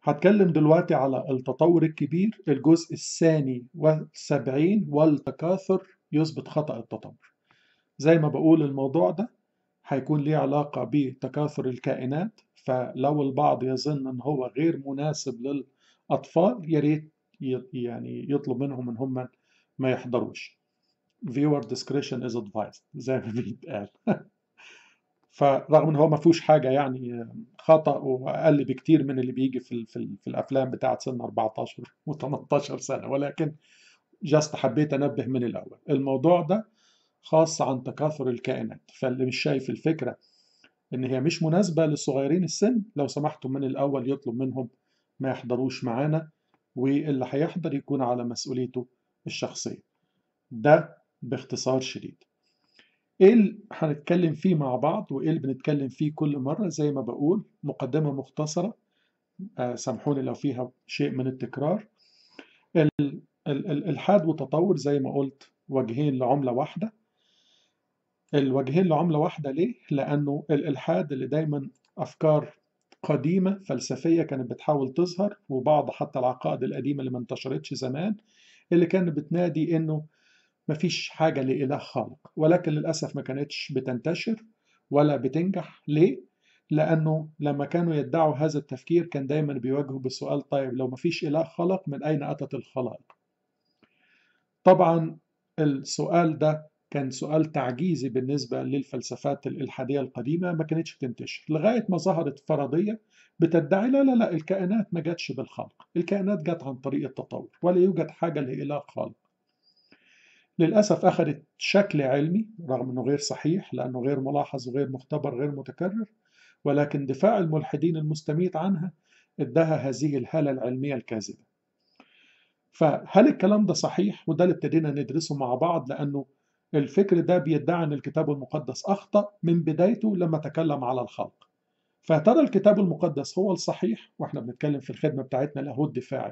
هتكلم دلوقتي على التطور الكبير الجزء الثاني والسبعين والتكاثر يثبت خطأ التطور زي ما بقول الموضوع ده هيكون ليه علاقة بتكاثر الكائنات فلو البعض يظن ان هو غير مناسب للأطفال يا ريت يعني يطلب منهم ان هم ما يحضروش viewer discretion is advised زي ما بيتقال فرغم ان هو ما فيهوش حاجه يعني خطا واقل بكتير من اللي بيجي في في, في الافلام بتاعه سن 14 و18 سنه ولكن جاست حبيت انبه من الاول الموضوع ده خاص عن تكاثر الكائنات فاللي مش شايف الفكره ان هي مش مناسبه للصغيرين السن لو سمحتوا من الاول يطلب منهم ما يحضروش معانا واللي هيحضر يكون على مسؤوليته الشخصيه ده باختصار شديد ايه اللي هنتكلم فيه مع بعض وايه اللي بنتكلم فيه كل مرة زي ما بقول مقدمة مختصرة آه سامحوني لو فيها شيء من التكرار الالحاد والتطور زي ما قلت وجهين لعملة واحدة الوجهين لعملة واحدة ليه؟ لأنه الإلحاد اللي دايما أفكار قديمة فلسفية كانت بتحاول تظهر وبعض حتى العقائد القديمة اللي ما انتشرتش زمان اللي كانت بتنادي إنه مفيش حاجة لإله خالق ولكن للأسف ما كانتش بتنتشر ولا بتنجح ليه؟ لأنه لما كانوا يدعوا هذا التفكير كان دايما بيواجهوا بسؤال طيب لو مفيش إله خلق من أين أتت الخلائق؟ طبعا السؤال ده كان سؤال تعجيزي بالنسبة للفلسفات الإلحادية القديمة ما كانتش تنتشر لغاية ما ظهرت فرضية بتدعي لا لا لا الكائنات ما جاتش بالخلق الكائنات جت عن طريق التطور ولا يوجد حاجة لإله خالق للأسف أخذت شكل علمي رغم أنه غير صحيح لأنه غير ملاحظ وغير مختبر غير متكرر ولكن دفاع الملحدين المستميت عنها ادها هذه الهالة العلمية الكاذبة فهل الكلام ده صحيح وده اللي ابتدينا ندرسه مع بعض لأنه الفكر ده بيدعي أن الكتاب المقدس أخطأ من بدايته لما تكلم على الخلق فترى الكتاب المقدس هو الصحيح واحنا بنتكلم في الخدمة بتاعتنا له الدفاعي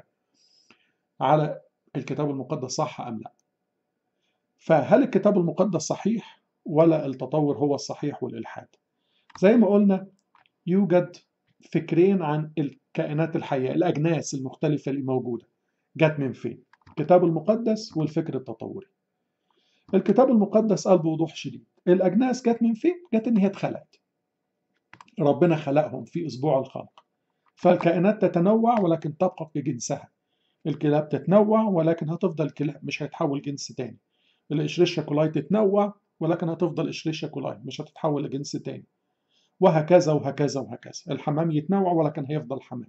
على الكتاب المقدس صح أم لا فهل الكتاب المقدس صحيح ولا التطور هو الصحيح والإلحاد زي ما قلنا يوجد فكرين عن الكائنات الحية الأجناس المختلفة اللي موجودة جت من فين الكتاب المقدس والفكر التطوري الكتاب المقدس قال بوضوح شديد الأجناس جت من فين جت إن هي اتخلقت ربنا خلقهم في أسبوع الخلق فالكائنات تتنوع ولكن تبقى بجنسها الكلاب تتنوع ولكن هتفضل كلاب مش هيتحول جنس تاني الاشريشيا كولاي تتنوع ولكن هتفضل اشريشيا كولاي مش هتتحول لجنس تاني وهكذا وهكذا وهكذا الحمام يتنوع ولكن هيفضل حمام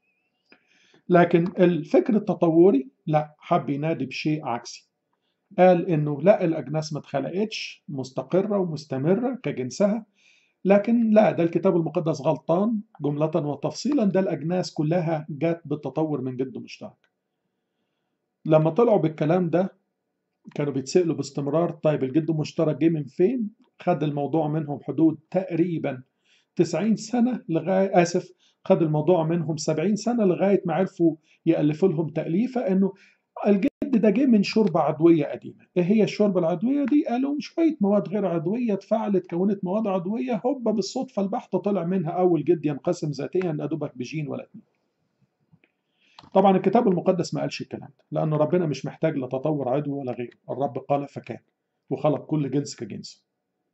لكن الفكر التطوري لا حب ينادي بشيء عكسي قال انه لا الاجناس ما اتخلقتش مستقره ومستمره كجنسها لكن لا ده الكتاب المقدس غلطان جمله وتفصيلا ده الاجناس كلها جات بالتطور من جد مشترك لما طلعوا بالكلام ده كانوا بيتسألوا باستمرار طيب الجد المشترك جه من فين؟ خد الموضوع منهم حدود تقريبا 90 سنة لغاية آسف خد الموضوع منهم 70 سنة لغاية ما عرفوا يألفوا لهم تأليفة إنه الجد ده جه من شوربة عضوية قديمة إيه هي الشوربة العضوية دي؟ قالوا شوية مواد غير عضوية اتفاعلت كونت مواد عضوية هوبا بالصدفة البحتة طلع منها أول جد ينقسم ذاتيا أدوبك بجين ولا اتنين طبعا الكتاب المقدس ما قالش الكلام ده لأن ربنا مش محتاج لا تطور عضوي ولا غيره الرب قال فكان وخلق كل جنس كجنس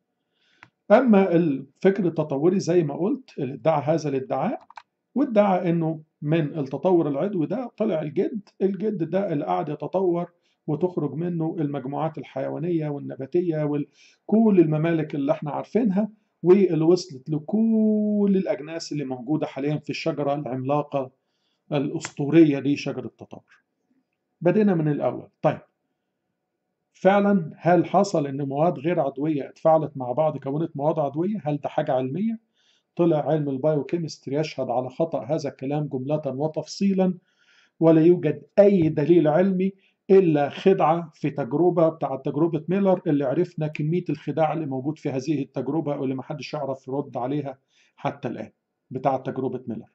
أما الفكر التطوري زي ما قلت اللي ادعى هذا الادعاء وادعى انه من التطور العضوي ده طلع الجد الجد ده اللي قاعد يتطور وتخرج منه المجموعات الحيوانية والنباتية وكل الممالك اللي احنا عارفينها واللي وصلت لكل الأجناس اللي موجودة حاليا في الشجرة العملاقة الأسطورية دي شجرة التطور بدينا من الأول طيب فعلا هل حصل ان مواد غير عضويه اتفاعلت مع بعض كونت مواد عضويه هل ده حاجه علميه طلع علم البايوكيمستري يشهد على خطا هذا الكلام جمله وتفصيلا ولا يوجد اي دليل علمي الا خدعه في تجربه بتاعه تجربه ميلر اللي عرفنا كميه الخداع اللي موجود في هذه التجربه واللي ما حدش يعرف يرد عليها حتى الان بتاعه تجربه ميلر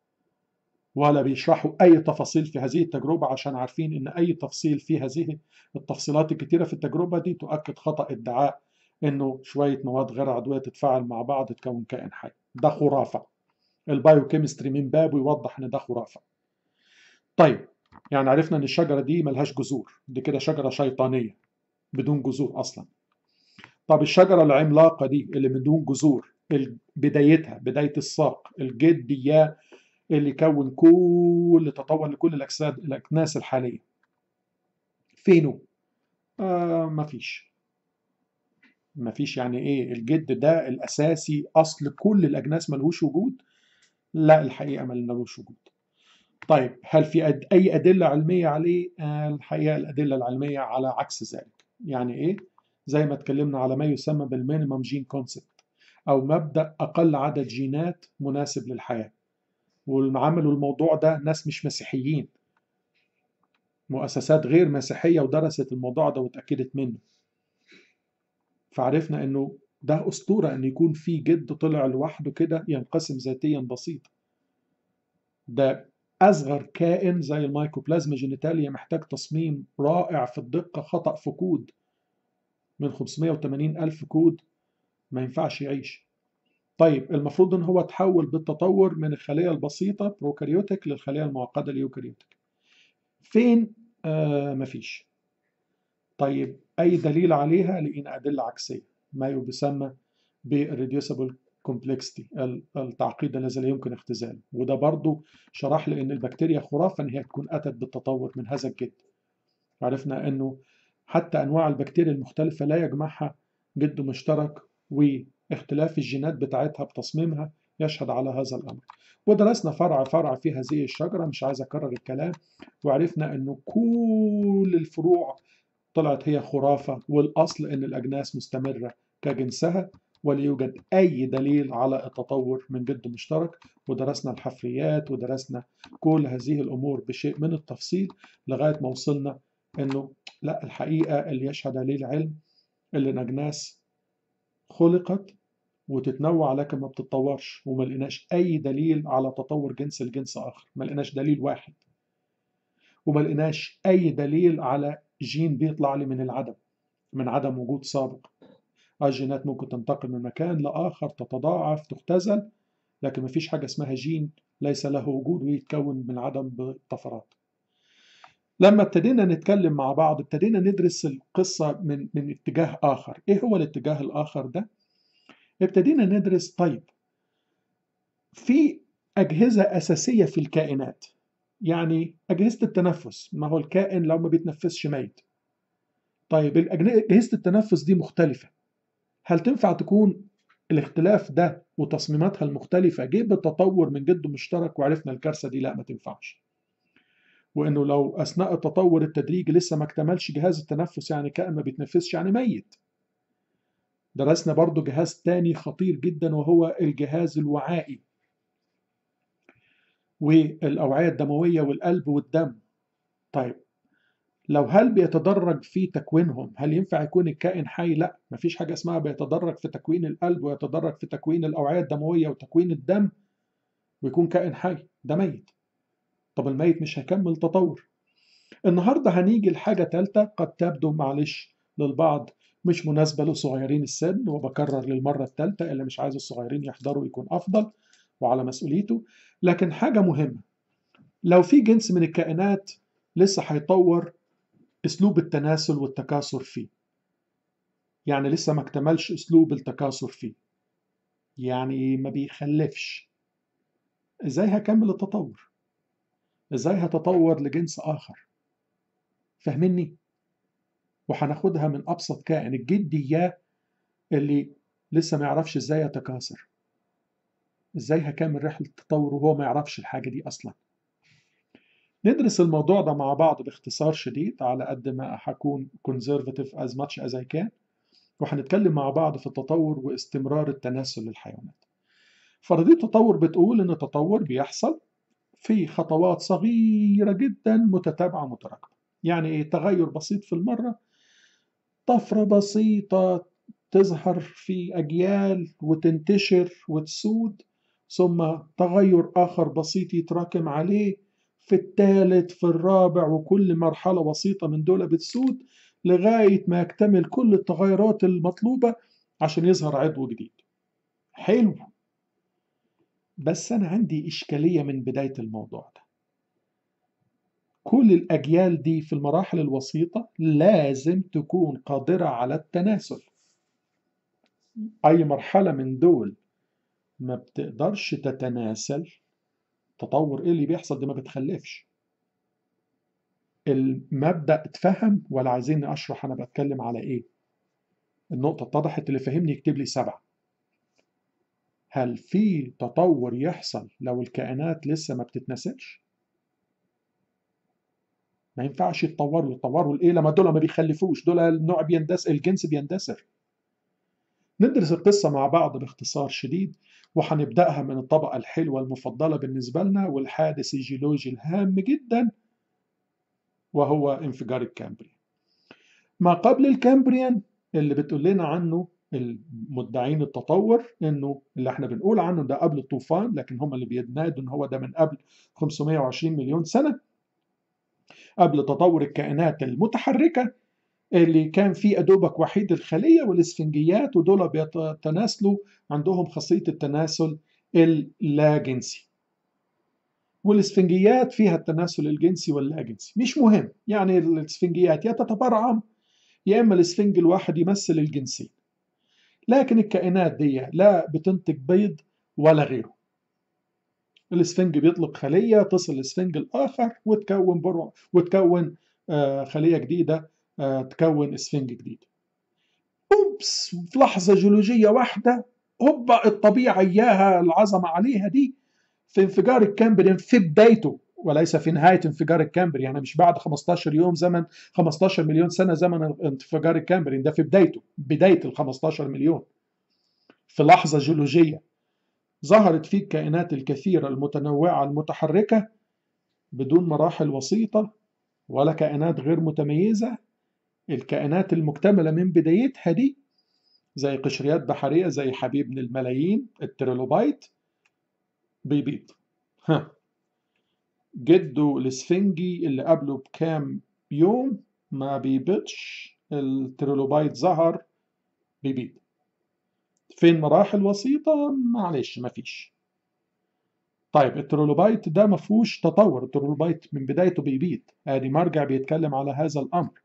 ولا بيشرحوا أي تفاصيل في هذه التجربة عشان عارفين إن أي تفصيل في هذه التفصيلات الكتيرة في التجربة دي تؤكد خطأ ادعاء إنه شوية مواد غير عضوية تتفاعل مع بعض تكون كائن حي ده خرافة البايوكيمستري من باب ويوضح ان ده خرافه طيب يعني عرفنا ان الشجره دي ملهاش جذور دي كده شجره شيطانيه بدون جذور اصلا طب الشجره العملاقه دي اللي بدون جذور بدايتها بدايه الساق الجد يا اللي يكون كل تطور لكل الاجساد الاكناس الحاليه فينه آه مفيش مفيش يعني ايه الجد ده الاساسي اصل كل الاجناس ملهوش وجود لا الحقيقه ملهوش وجود طيب هل في أد... اي ادله علميه عليه آه الحقيقه الادله العلميه على عكس ذلك يعني ايه زي ما اتكلمنا على ما يسمى بالمينيمم جين كونسبت او مبدا اقل عدد جينات مناسب للحياه والعملوا الموضوع ده ناس مش مسيحيين مؤسسات غير مسيحيه ودرست الموضوع ده واتاكدت منه فعرفنا انه ده اسطوره ان يكون في جد طلع لوحده كده ينقسم ذاتيا بسيط ده اصغر كائن زي المايكوبلازما جينيتاليا محتاج تصميم رائع في الدقه خطا في كود من 580 الف كود ما ينفعش يعيش طيب المفروض ان هو تحول بالتطور من الخليه البسيطه بروكاريوتيك للخليه المعقده اليوكاريوتيك فين آه مفيش طيب اي دليل عليها لقينا ادله عكسيه ما يسمى بالريديوسبل كومبلكسيتي التعقيد الذي لا يمكن اختزاله وده برضو شرح لي ان البكتيريا خرافه ان هي تكون اتت بالتطور من هذا الجد عرفنا انه حتى انواع البكتيريا المختلفه لا يجمعها جد مشترك واختلاف الجينات بتاعتها بتصميمها يشهد على هذا الامر ودرسنا فرع فرع في هذه الشجره مش عايز اكرر الكلام وعرفنا انه كل الفروع طلعت هي خرافه والاصل ان الاجناس مستمره كجنسها ولا يوجد أي دليل على التطور من جد مشترك ودرسنا الحفريات ودرسنا كل هذه الأمور بشيء من التفصيل لغاية ما وصلنا أنه لا الحقيقة اللي يشهد عليه العلم اللي الأجناس خلقت وتتنوع لكن ما بتتطورش وما لقيناش أي دليل على تطور جنس لجنس آخر ما لقيناش دليل واحد وما لقيناش أي دليل على جين بيطلع لي من العدم من عدم وجود سابق الجينات ممكن تنتقل من مكان لآخر تتضاعف تختزل لكن ما فيش حاجة اسمها جين ليس له وجود ويتكون من عدم بالطفرات لما ابتدينا نتكلم مع بعض ابتدينا ندرس القصة من, من اتجاه آخر إيه هو الاتجاه الآخر ده؟ ابتدينا ندرس طيب في أجهزة أساسية في الكائنات يعني أجهزة التنفس ما هو الكائن لو ما بيتنفسش ميت طيب أجهزة التنفس دي مختلفة هل تنفع تكون الاختلاف ده وتصميماتها المختلفة جه بالتطور من جد مشترك وعرفنا الكارثة دي لا ما تنفعش وانه لو اثناء التطور التدريجي لسه ما اكتملش جهاز التنفس يعني كائن ما بيتنفسش يعني ميت درسنا برضو جهاز تاني خطير جدا وهو الجهاز الوعائي والأوعية الدموية والقلب والدم طيب لو هل بيتدرج في تكوينهم هل ينفع يكون الكائن حي لا مفيش حاجة اسمها بيتدرج في تكوين القلب ويتدرج في تكوين الأوعية الدموية وتكوين الدم ويكون كائن حي ده ميت طب الميت مش هيكمل تطور النهاردة هنيجي لحاجة تالتة قد تبدو معلش للبعض مش مناسبة لصغيرين السن وبكرر للمرة التالتة اللي مش عايز الصغيرين يحضروا يكون أفضل وعلى مسؤوليته لكن حاجة مهمة لو في جنس من الكائنات لسه هيطور اسلوب التناسل والتكاثر فيه يعني لسه ما اكتملش اسلوب التكاثر فيه يعني ما بيخلفش ازاي هكمل التطور ازاي هتطور لجنس اخر فاهمني وهناخدها من ابسط كائن الجدية اللي لسه ما يعرفش ازاي يتكاثر ازاي هكمل رحلة التطور وهو ما يعرفش الحاجة دي اصلا ندرس الموضوع ده مع بعض باختصار شديد على قد ما هكون conservative as much as I can وهنتكلم مع بعض في التطور واستمرار التناسل للحيوانات فرضية التطور بتقول ان التطور بيحصل في خطوات صغيرة جدا متتابعة متراكمة يعني ايه تغير بسيط في المرة طفرة بسيطة تظهر في أجيال وتنتشر وتسود ثم تغير آخر بسيط يتراكم عليه في الثالث في الرابع وكل مرحلة بسيطة من دول بتسود لغاية ما يكتمل كل التغيرات المطلوبة عشان يظهر عضو جديد حلو بس أنا عندي إشكالية من بداية الموضوع ده كل الأجيال دي في المراحل الوسيطة لازم تكون قادرة على التناسل أي مرحلة من دول ما بتقدرش تتناسل تطور إيه اللي بيحصل دي ما بتخلفش المبدأ اتفهم ولا عايزين أشرح أنا بتكلم على إيه النقطة اتضحت اللي فهمني يكتب لي سبعة هل في تطور يحصل لو الكائنات لسه ما بتتناسلش؟ ما ينفعش يتطوروا يتطوروا الايه لما دول ما بيخلفوش دول النوع بيندس الجنس بيندثر ندرس القصة مع بعض باختصار شديد وهنبدأها من الطبقة الحلوة المفضلة بالنسبة لنا والحادث الجيولوجي الهام جدا وهو انفجار الكامبريان ما قبل الكامبريان اللي بتقول لنا عنه المدعين التطور انه اللي احنا بنقول عنه ده قبل الطوفان لكن هم اللي بينادوا ان هو ده من قبل 520 مليون سنه قبل تطور الكائنات المتحركه اللي كان في ادوبك وحيد الخليه والاسفنجيات ودول بيتناسلوا عندهم خاصيه التناسل اللاجنسي والاسفنجيات فيها التناسل الجنسي واللاجنسي مش مهم يعني الاسفنجيات يا تتبرعم يا اما الاسفنج الواحد يمثل الجنسين لكن الكائنات دي لا بتنتج بيض ولا غيره الاسفنج بيطلق خلية تصل الاسفنج الآخر وتكون برع وتكون آه خلية جديدة آه تكون اسفنج جديد أوبس في لحظة جيولوجية واحدة هوبا الطبيعة إياها العظمة عليها دي في انفجار الكامبريان في بدايته وليس في نهاية انفجار الكامبريان يعني مش بعد 15 يوم زمن 15 مليون سنة زمن انفجار الكامبريان ده في بدايته بداية ال 15 مليون في لحظة جيولوجية ظهرت فيه الكائنات الكثيرة المتنوعة المتحركة بدون مراحل وسيطة ولا كائنات غير متميزة الكائنات المكتملة من بدايتها دي زي قشريات بحرية زي حبيب من الملايين التريلوبايت بيبيض ها جده الاسفنجي اللي قبله بكام يوم ما بيبيضش التريلوبايت ظهر بيبيض فين مراحل وسيطة معلش مفيش طيب التريلوبايت ده مفهوش تطور التريلوبايت من بدايته بيبيض ادي مرجع بيتكلم على هذا الامر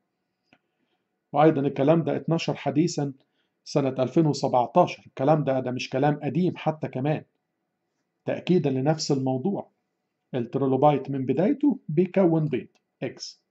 وايضا الكلام ده اتنشر حديثا سنة 2017 الكلام ده ده مش كلام قديم حتى كمان تأكيدا لنفس الموضوع التريلوبايت من بدايته بيكون بيض اكس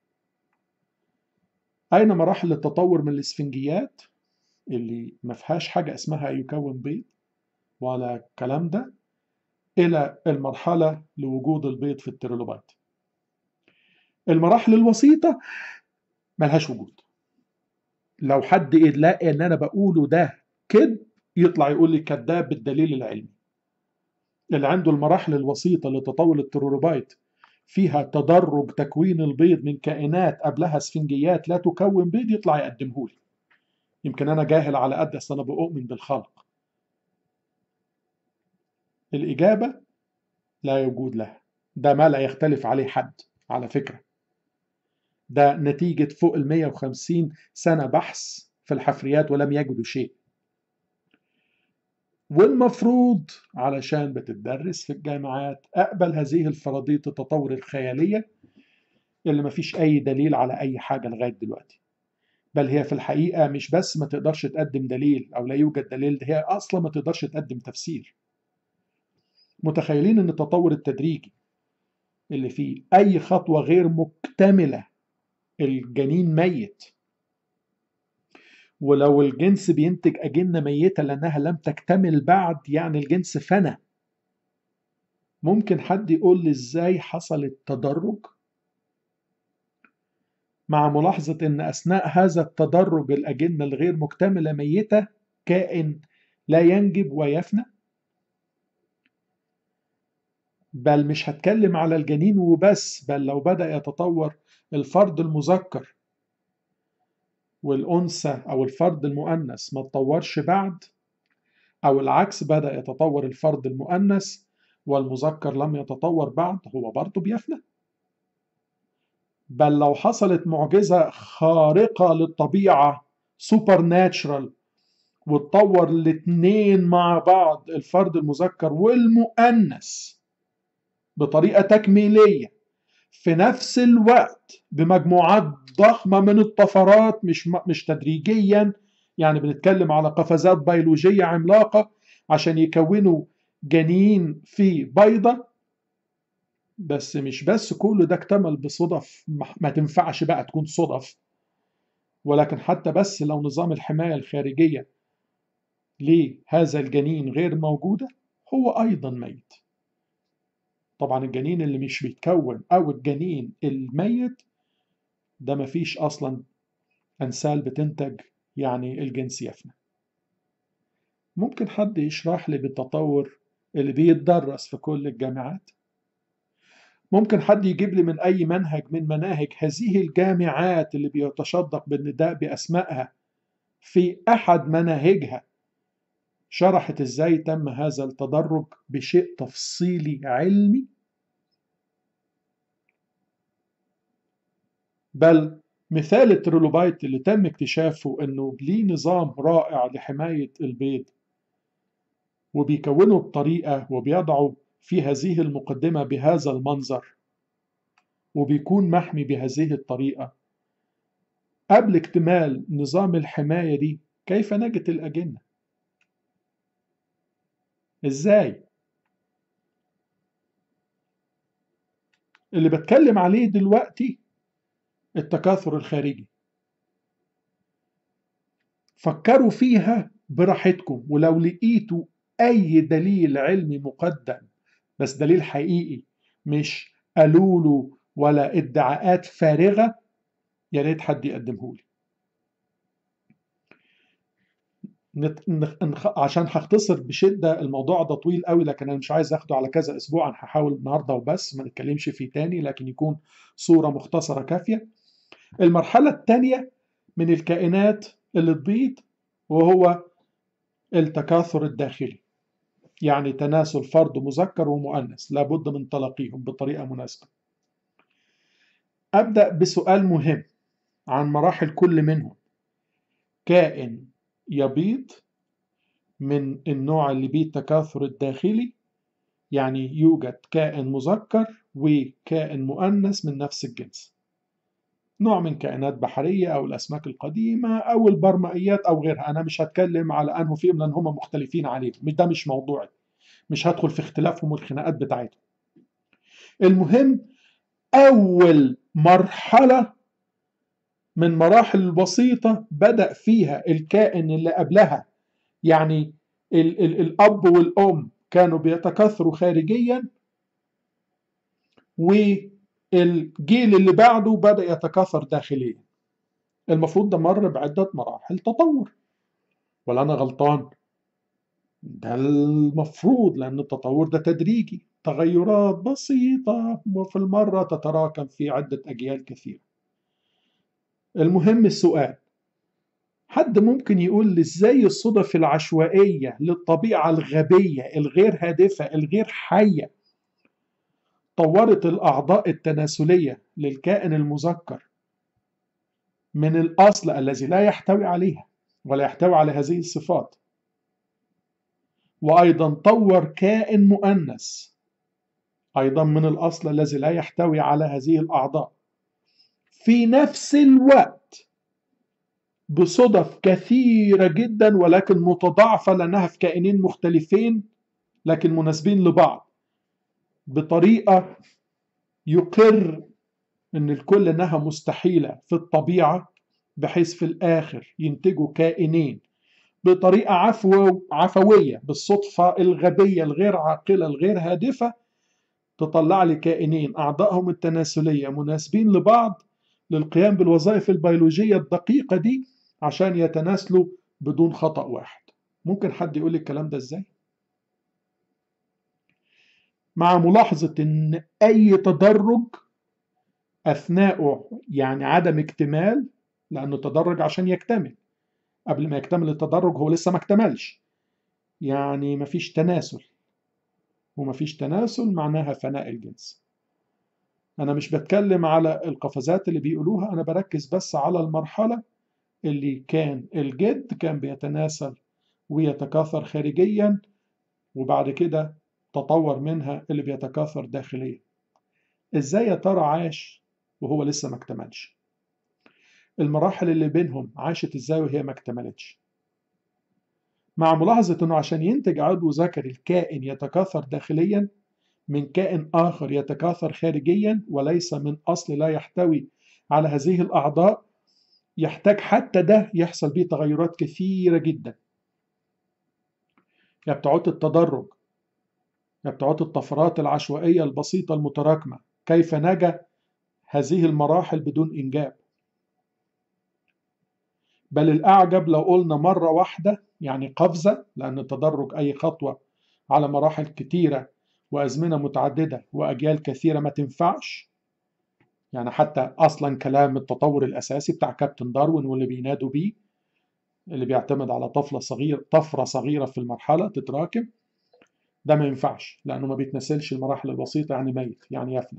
أين مراحل التطور من الإسفنجيات اللي ما فيهاش حاجة اسمها يكون بيض ولا الكلام ده إلى المرحلة لوجود البيض في التريلوبايت المراحل الوسيطة ملهاش وجود لو حد يلاقي ان انا بقوله ده كذب يطلع يقول لي كذاب بالدليل العلمي اللي عنده المراحل الوسيطة لتطور التريلوبايت فيها تدرج تكوين البيض من كائنات قبلها اسفنجيات لا تكون بيض يطلع يقدمه لي يمكن انا جاهل على قد اصل انا بؤمن بالخلق الاجابه لا وجود لها ده ما لا يختلف عليه حد على فكره ده نتيجه فوق ال 150 سنه بحث في الحفريات ولم يجدوا شيء والمفروض علشان بتدرس في الجامعات اقبل هذه الفرضيه التطور الخياليه اللي مفيش اي دليل على اي حاجه لغايه دلوقتي بل هي في الحقيقة مش بس ما تقدرش تقدم دليل أو لا يوجد دليل ده هي أصلا ما تقدرش تقدم تفسير متخيلين أن التطور التدريجي اللي فيه أي خطوة غير مكتملة الجنين ميت ولو الجنس بينتج أجنة ميتة لأنها لم تكتمل بعد يعني الجنس فنى ممكن حد يقول لي إزاي حصل التدرج مع ملاحظة أن أثناء هذا التدرج الأجنة الغير مكتملة ميتة كائن لا ينجب ويفنى بل مش هتكلم على الجنين وبس بل لو بدأ يتطور الفرد المذكر والأنثى أو الفرد المؤنث ما تطورش بعد أو العكس بدأ يتطور الفرد المؤنث والمذكر لم يتطور بعد هو برضه بيفنى بل لو حصلت معجزة خارقة للطبيعة سوبر ناتشرال وتطور الاتنين مع بعض الفرد المذكر والمؤنث بطريقة تكميلية في نفس الوقت بمجموعات ضخمة من الطفرات مش مش تدريجيا يعني بنتكلم على قفزات بيولوجية عملاقة عشان يكونوا جنين في بيضة بس مش بس كله ده اكتمل بصدف ما تنفعش بقى تكون صدف ولكن حتى بس لو نظام الحماية الخارجية لهذا الجنين غير موجودة هو أيضا ميت طبعا الجنين اللي مش بيتكون أو الجنين الميت ده مفيش أصلا أنسال بتنتج يعني الجنس يفنى ممكن حد يشرح لي بالتطور اللي بيتدرس في كل الجامعات ممكن حد يجيب لي من أي منهج من مناهج هذه الجامعات اللي بيتشدق بالنداء بأسمائها في أحد مناهجها شرحت إزاي تم هذا التدرج بشيء تفصيلي علمي بل مثال التريلوبايت اللي تم اكتشافه انه ليه نظام رائع لحماية البيض وبيكونه بطريقة وبيضعه في هذه المقدمة بهذا المنظر وبيكون محمي بهذه الطريقة قبل اكتمال نظام الحماية دي كيف نجت الأجنة؟ إزاي؟ اللي بتكلم عليه دلوقتي التكاثر الخارجي فكروا فيها براحتكم ولو لقيتوا أي دليل علمي مقدم بس دليل حقيقي مش قالوا ولا ادعاءات فارغة يا ريت حد يقدمه لي نت... نخ... عشان هختصر بشدة الموضوع ده طويل قوي لكن أنا مش عايز أخده على كذا أسبوع أنا هحاول النهاردة وبس ما نتكلمش فيه تاني لكن يكون صورة مختصرة كافية المرحلة الثانية من الكائنات اللي تبيض وهو التكاثر الداخلي يعني تناسل فرد مذكر ومؤنث لابد من تلاقيهم بطريقة مناسبة أبدأ بسؤال مهم عن مراحل كل منهم كائن يبيض من النوع اللي بيه التكاثر الداخلي يعني يوجد كائن مذكر وكائن مؤنث من نفس الجنس نوع من كائنات بحرية أو الأسماك القديمة أو البرمائيات أو غيرها أنا مش هتكلم على أنه فيهم لأن هم مختلفين عليهم ده مش موضوعي مش هدخل في اختلافهم والخناقات بتاعتهم المهم أول مرحلة من مراحل البسيطة بدأ فيها الكائن اللي قبلها يعني ال ال الأب والأم كانوا بيتكاثروا خارجيا والجيل اللي بعده بدأ يتكاثر داخليا المفروض ده مر بعدة مراحل تطور ولا أنا غلطان ده المفروض لأن التطور ده تدريجي تغيرات بسيطة وفي المرة تتراكم في عدة أجيال كثيرة المهم السؤال حد ممكن يقول لي ازاي الصدف العشوائية للطبيعة الغبية الغير هادفة الغير حية طورت الأعضاء التناسلية للكائن المذكر من الأصل الذي لا يحتوي عليها ولا يحتوي على هذه الصفات وأيضا طور كائن مؤنث أيضا من الأصل الذي لا يحتوي على هذه الأعضاء في نفس الوقت بصدف كثيرة جدا ولكن متضاعفة لأنها في كائنين مختلفين لكن مناسبين لبعض بطريقة يقر أن الكل أنها مستحيلة في الطبيعة بحيث في الآخر ينتجوا كائنين بطريقة عفو عفوية بالصدفة الغبية الغير عاقلة الغير هادفة تطلع لي كائنين أعضائهم التناسلية مناسبين لبعض للقيام بالوظائف البيولوجية الدقيقة دي عشان يتناسلوا بدون خطأ واحد ممكن حد يقول لي الكلام ده ازاي؟ مع ملاحظة ان اي تدرج اثناءه يعني عدم اكتمال لانه تدرج عشان يكتمل قبل ما يكتمل التدرج هو لسه ما اكتملش يعني مفيش تناسل ومفيش تناسل معناها فناء الجنس أنا مش بتكلم على القفزات اللي بيقولوها أنا بركز بس على المرحلة اللي كان الجد كان بيتناسل ويتكاثر خارجيا وبعد كده تطور منها اللي بيتكاثر داخليا ازاي يا ترى عاش وهو لسه ما اكتملش المراحل اللي بينهم عاشت ازاي وهي ما اكتملتش مع ملاحظة انه عشان ينتج عضو ذكري الكائن يتكاثر داخليا من كائن آخر يتكاثر خارجيا وليس من أصل لا يحتوي على هذه الأعضاء يحتاج حتى ده يحصل به تغيرات كثيرة جدا يا بتعود التدرج يا بتعود الطفرات العشوائية البسيطة المتراكمة كيف نجا هذه المراحل بدون إنجاب بل الأعجب لو قلنا مرة واحدة يعني قفزة لأن التدرج أي خطوة على مراحل كتيرة وأزمنة متعددة وأجيال كثيرة ما تنفعش يعني حتى أصلا كلام التطور الأساسي بتاع كابتن داروين واللي بينادوا بيه اللي بيعتمد على طفلة صغيرة طفرة صغيرة في المرحلة تتراكم ده ما ينفعش لأنه ما بيتنسلش المراحل البسيطة يعني ميت يعني يفنى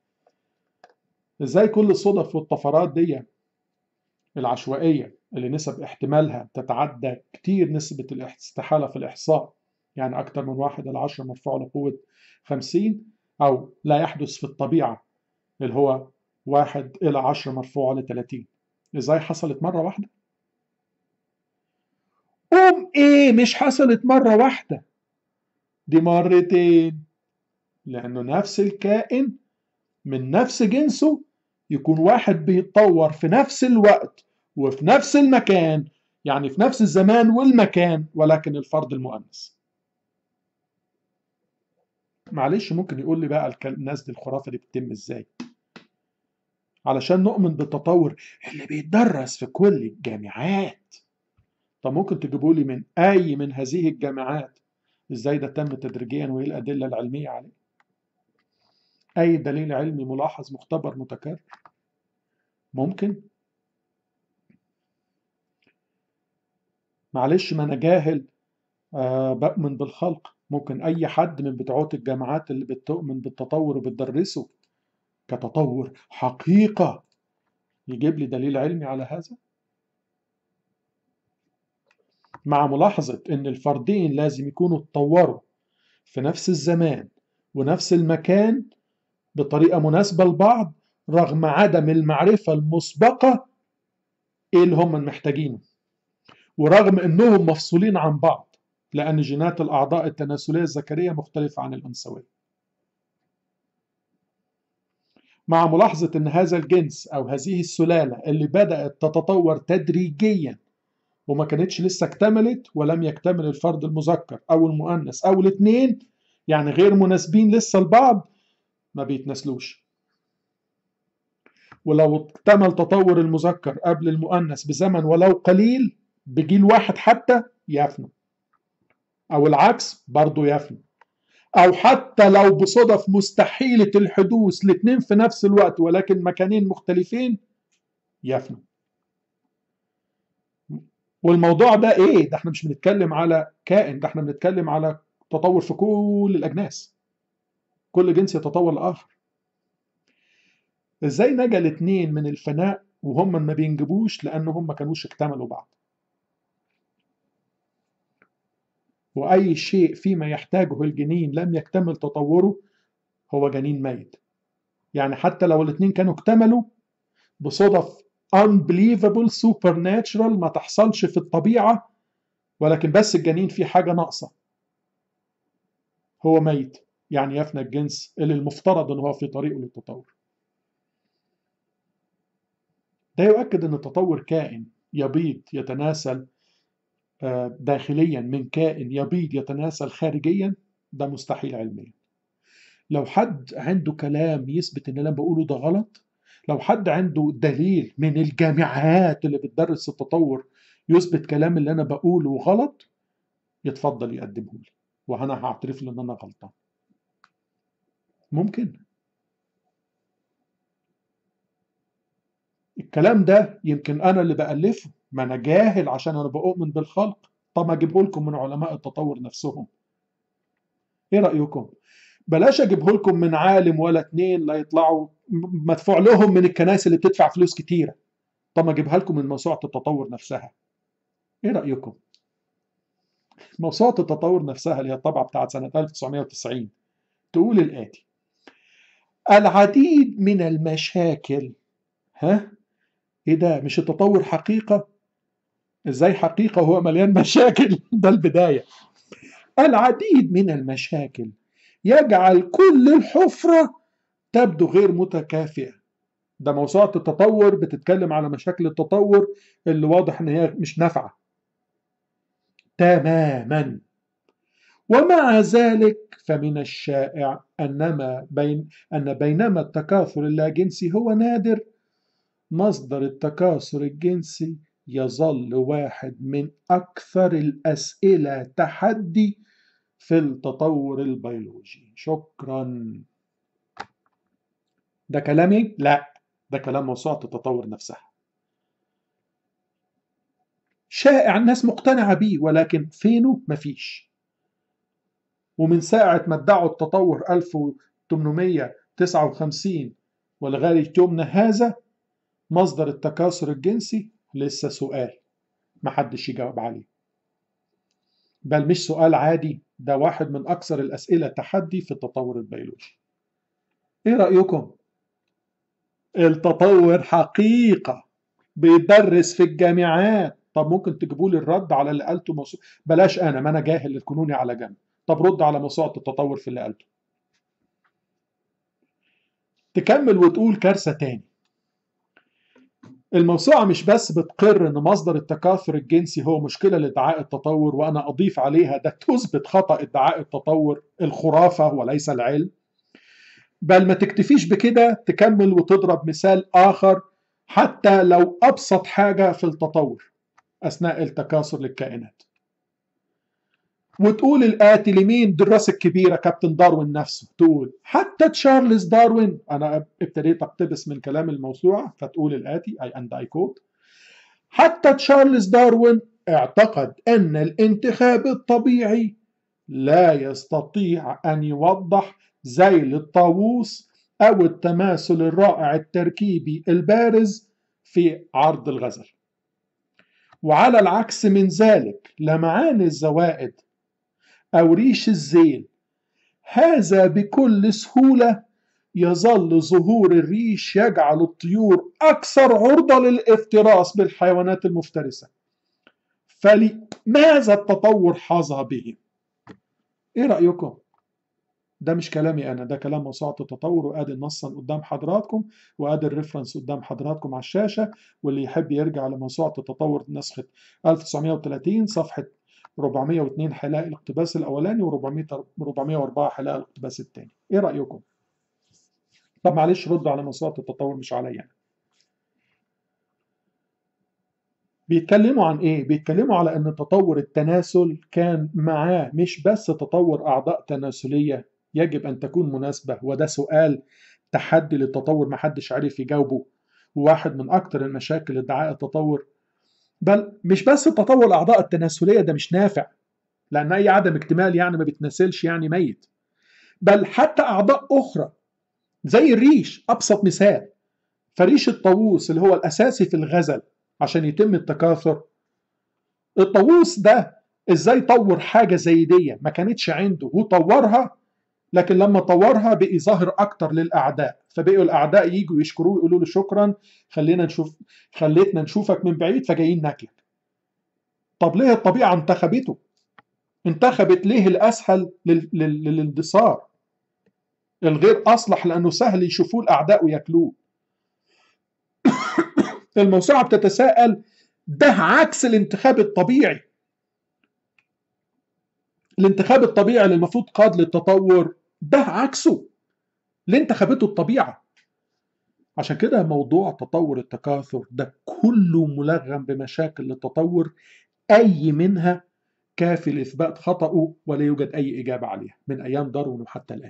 ازاي كل الصدف والطفرات دي العشوائية اللي نسب احتمالها تتعدى كتير نسبة الاستحالة في الإحصاء يعني أكثر من واحد إلى عشرة مرفوع لقوة خمسين أو لا يحدث في الطبيعة اللي هو واحد إلى عشرة مرفوع لتلاتين إزاي حصلت مرة واحدة؟ قوم إيه مش حصلت مرة واحدة دي مرتين لأنه نفس الكائن من نفس جنسه يكون واحد بيتطور في نفس الوقت وفي نفس المكان يعني في نفس الزمان والمكان ولكن الفرد المؤنث معلش ممكن يقول لي بقى الناس دي الخرافه دي بتتم ازاي علشان نؤمن بالتطور اللي بيتدرس في كل الجامعات طب ممكن تجيبوا لي من اي من هذه الجامعات ازاي ده تم تدريجيا وايه الادله العلميه عليه اي دليل علمي ملاحظ مختبر متكرر ممكن معلش ما انا جاهل آه بؤمن بالخلق ممكن اي حد من بتوعات الجامعات اللي بتؤمن بالتطور وبتدرسه كتطور حقيقة يجيب لي دليل علمي على هذا مع ملاحظة ان الفردين لازم يكونوا اتطوروا في نفس الزمان ونفس المكان بطريقة مناسبة لبعض رغم عدم المعرفة المسبقة ايه اللي هم محتاجينه ورغم انهم مفصولين عن بعض لان جينات الاعضاء التناسليه الذكريه مختلفه عن الانثويه مع ملاحظه ان هذا الجنس او هذه السلاله اللي بدات تتطور تدريجيا وما كانتش لسه اكتملت ولم يكتمل الفرد المذكر او المؤنث او الاثنين يعني غير مناسبين لسه لبعض ما بيتناسلوش ولو اكتمل تطور المذكر قبل المؤنث بزمن ولو قليل بجيل واحد حتى يفنوا او العكس برضه يفنوا او حتى لو بصدف مستحيلة الحدوث الاثنين في نفس الوقت ولكن مكانين مختلفين يفنوا والموضوع ده ايه ده احنا مش بنتكلم على كائن ده احنا بنتكلم على تطور في كل الاجناس كل جنس يتطور لاخر ازاي نجا الاثنين من الفناء وهم ما بينجبوش لان هم ما كانوش اكتملوا بعض واي شيء فيما يحتاجه الجنين لم يكتمل تطوره هو جنين ميت يعني حتى لو الاثنين كانوا اكتملوا بصدف unbelievable supernatural ما تحصلش في الطبيعة ولكن بس الجنين فيه حاجة ناقصة هو ميت يعني يفنى الجنس اللي المفترض ان هو في طريقه للتطور ده يؤكد ان التطور كائن يبيض يتناسل داخليا من كائن يبيض يتناسل خارجيا ده مستحيل علميا لو حد عنده كلام يثبت ان اللي انا بقوله ده غلط لو حد عنده دليل من الجامعات اللي بتدرس التطور يثبت كلام اللي انا بقوله غلط يتفضل يقدمه لي وانا هعترف له ان انا غلطان ممكن الكلام ده يمكن انا اللي بالفه ما انا جاهل عشان انا بؤمن بالخلق طب اجيبه لكم من علماء التطور نفسهم ايه رايكم بلاش اجيبه لكم من عالم ولا اتنين لا يطلعوا مدفوع لهم من الكنائس اللي بتدفع فلوس كتيره طب ما اجيبها لكم من موسوعه التطور نفسها ايه رايكم موسوعة التطور نفسها اللي هي الطبعة بتاعت سنة 1990 تقول الآتي العديد من المشاكل ها ايه ده مش التطور حقيقة ازاي حقيقة وهو مليان مشاكل ده البداية العديد من المشاكل يجعل كل الحفرة تبدو غير متكافئة ده موسوعة التطور بتتكلم على مشاكل التطور اللي واضح ان هي مش نافعة تماما ومع ذلك فمن الشائع أنما بين أن بينما التكاثر اللاجنسي هو نادر مصدر التكاثر الجنسي يظل واحد من أكثر الأسئلة تحدي في التطور البيولوجي شكرا ده كلامي؟ لا ده كلام موسوعة التطور نفسها شائع الناس مقتنعة بيه ولكن فينه مفيش ومن ساعة ما ادعوا التطور 1859 ولغاية يومنا هذا مصدر التكاثر الجنسي لسه سؤال محدش يجاوب عليه بل مش سؤال عادي ده واحد من أكثر الأسئلة تحدي في التطور البيولوجي إيه رأيكم؟ التطور حقيقة بيدرس في الجامعات طب ممكن تجيبوا لي الرد على اللي قالته موسوعة بلاش أنا ما أنا جاهل تكونوني على جنب طب رد على موسوعة التطور في اللي قالته تكمل وتقول كارثة تاني الموسوعة مش بس بتقر أن مصدر التكاثر الجنسي هو مشكلة لادعاء التطور وأنا أضيف عليها ده تثبت خطأ ادعاء التطور الخرافة وليس العلم بل ما تكتفيش بكده تكمل وتضرب مثال آخر حتى لو أبسط حاجة في التطور أثناء التكاثر للكائنات وتقول الآتي لمين الدراسة الكبيرة كابتن داروين نفسه تقول حتى تشارلز داروين أنا ابتديت أقتبس من كلام الموسوعة فتقول الآتي أي أند أي كوت حتى تشارلز داروين اعتقد أن الانتخاب الطبيعي لا يستطيع أن يوضح ذيل الطاووس أو التماثل الرائع التركيبي البارز في عرض الغزل وعلى العكس من ذلك لمعان الزوائد أو ريش الزيل هذا بكل سهولة يظل ظهور الريش يجعل الطيور أكثر عرضة للافتراس بالحيوانات المفترسة فلماذا التطور حظى بهم؟ إيه رأيكم؟ ده مش كلامي أنا ده كلام موسوعة التطور وآدي النصا قدام حضراتكم وآدي الريفرنس قدام حضراتكم على الشاشة واللي يحب يرجع لموسوعة التطور نسخة 1930 صفحة 402 حلاق الاقتباس الأولاني و400 404 حلاق الاقتباس الثاني إيه رأيكم؟ طب معلش ردوا على موسوعة التطور مش عليا يعني. بيتكلموا عن ايه؟ بيتكلموا على ان تطور التناسل كان معاه مش بس تطور اعضاء تناسليه يجب ان تكون مناسبه وده سؤال تحدي للتطور محدش عارف يجاوبه وواحد من اكتر المشاكل ادعاء التطور بل مش بس التطور الاعضاء التناسليه ده مش نافع لان اي عدم اكتمال يعني ما بيتناسلش يعني ميت بل حتى اعضاء اخرى زي الريش ابسط مثال فريش الطاووس اللي هو الاساسي في الغزل عشان يتم التكاثر الطاووس ده ازاي طور حاجة زي دي ما كانتش عنده وطورها لكن لما طورها بقي ظاهر اكتر للاعداء فبقوا الاعداء يجوا يشكروه يقولوا له شكرا خلينا نشوف خليتنا نشوفك من بعيد فجايين ناكلك طب ليه الطبيعة انتخبته انتخبت ليه الاسهل للاندثار الغير اصلح لانه سهل يشوفوه الاعداء وياكلوه الموسوعة بتتساءل ده عكس الانتخاب الطبيعي الانتخاب الطبيعي اللي المفروض قاد للتطور ده عكسه اللي انتخبته الطبيعة عشان كده موضوع تطور التكاثر ده كله ملغم بمشاكل للتطور أي منها كافي لإثبات خطأه ولا يوجد أي إجابة عليها من أيام داروين وحتى الآن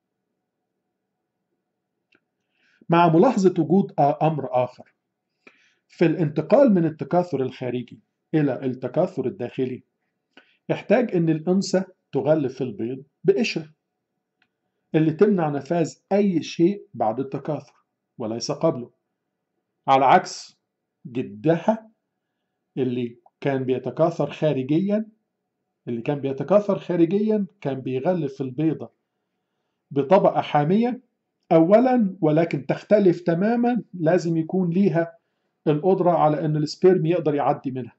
مع ملاحظة وجود أمر آخر في الانتقال من التكاثر الخارجي إلى التكاثر الداخلي يحتاج أن الأنثى تغلف البيض بقشرة اللي تمنع نفاذ أي شيء بعد التكاثر وليس قبله على عكس جدها اللي كان بيتكاثر خارجيا اللي كان بيتكاثر خارجيا كان بيغلف البيضة بطبقة حامية أولا ولكن تختلف تماما لازم يكون ليها القدرة على أن السبيرم يقدر يعدي منها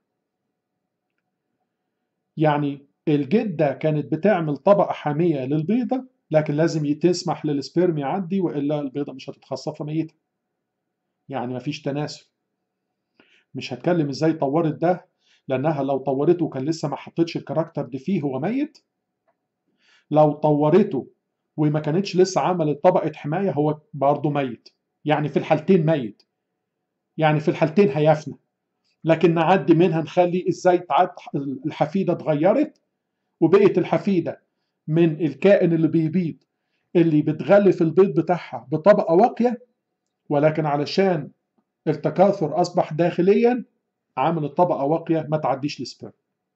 يعني الجدة كانت بتعمل طبقة حامية للبيضة لكن لازم تسمح للسبيرم يعدي وإلا البيضة مش هتتخصف ميتة يعني مفيش تناسل مش هتكلم ازاي طورت ده لانها لو طورته وكان لسه ما حطيتش الكاركتر دي فيه هو ميت لو طورته وما كانتش لسه عملت طبقة حماية هو برضه ميت يعني في الحالتين ميت يعني في الحالتين هيفنى لكن نعدي منها نخلي ازاي تعد الحفيدة اتغيرت وبقت الحفيدة من الكائن اللي بيبيض اللي بتغلف البيض بتاعها بطبقة واقية ولكن علشان التكاثر أصبح داخليا عامل الطبقة واقية ما تعديش السبيرم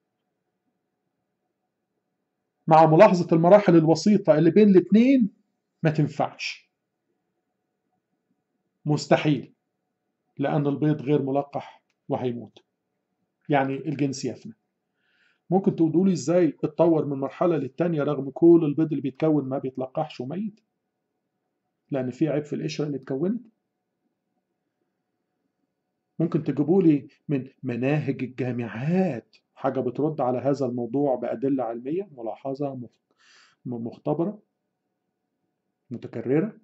مع ملاحظة المراحل الوسيطة اللي بين الاثنين ما تنفعش مستحيل لأن البيض غير ملقح وهيموت يعني الجنس يفنى ممكن تقولوا لي ازاي اتطور من مرحلة للتانية رغم كل البيض اللي بيتكون ما بيتلقحش وميت لأن في عيب في القشرة اللي اتكونت ممكن تجيبوا لي من مناهج الجامعات حاجة بترد على هذا الموضوع بأدلة علمية ملاحظة مختبرة متكررة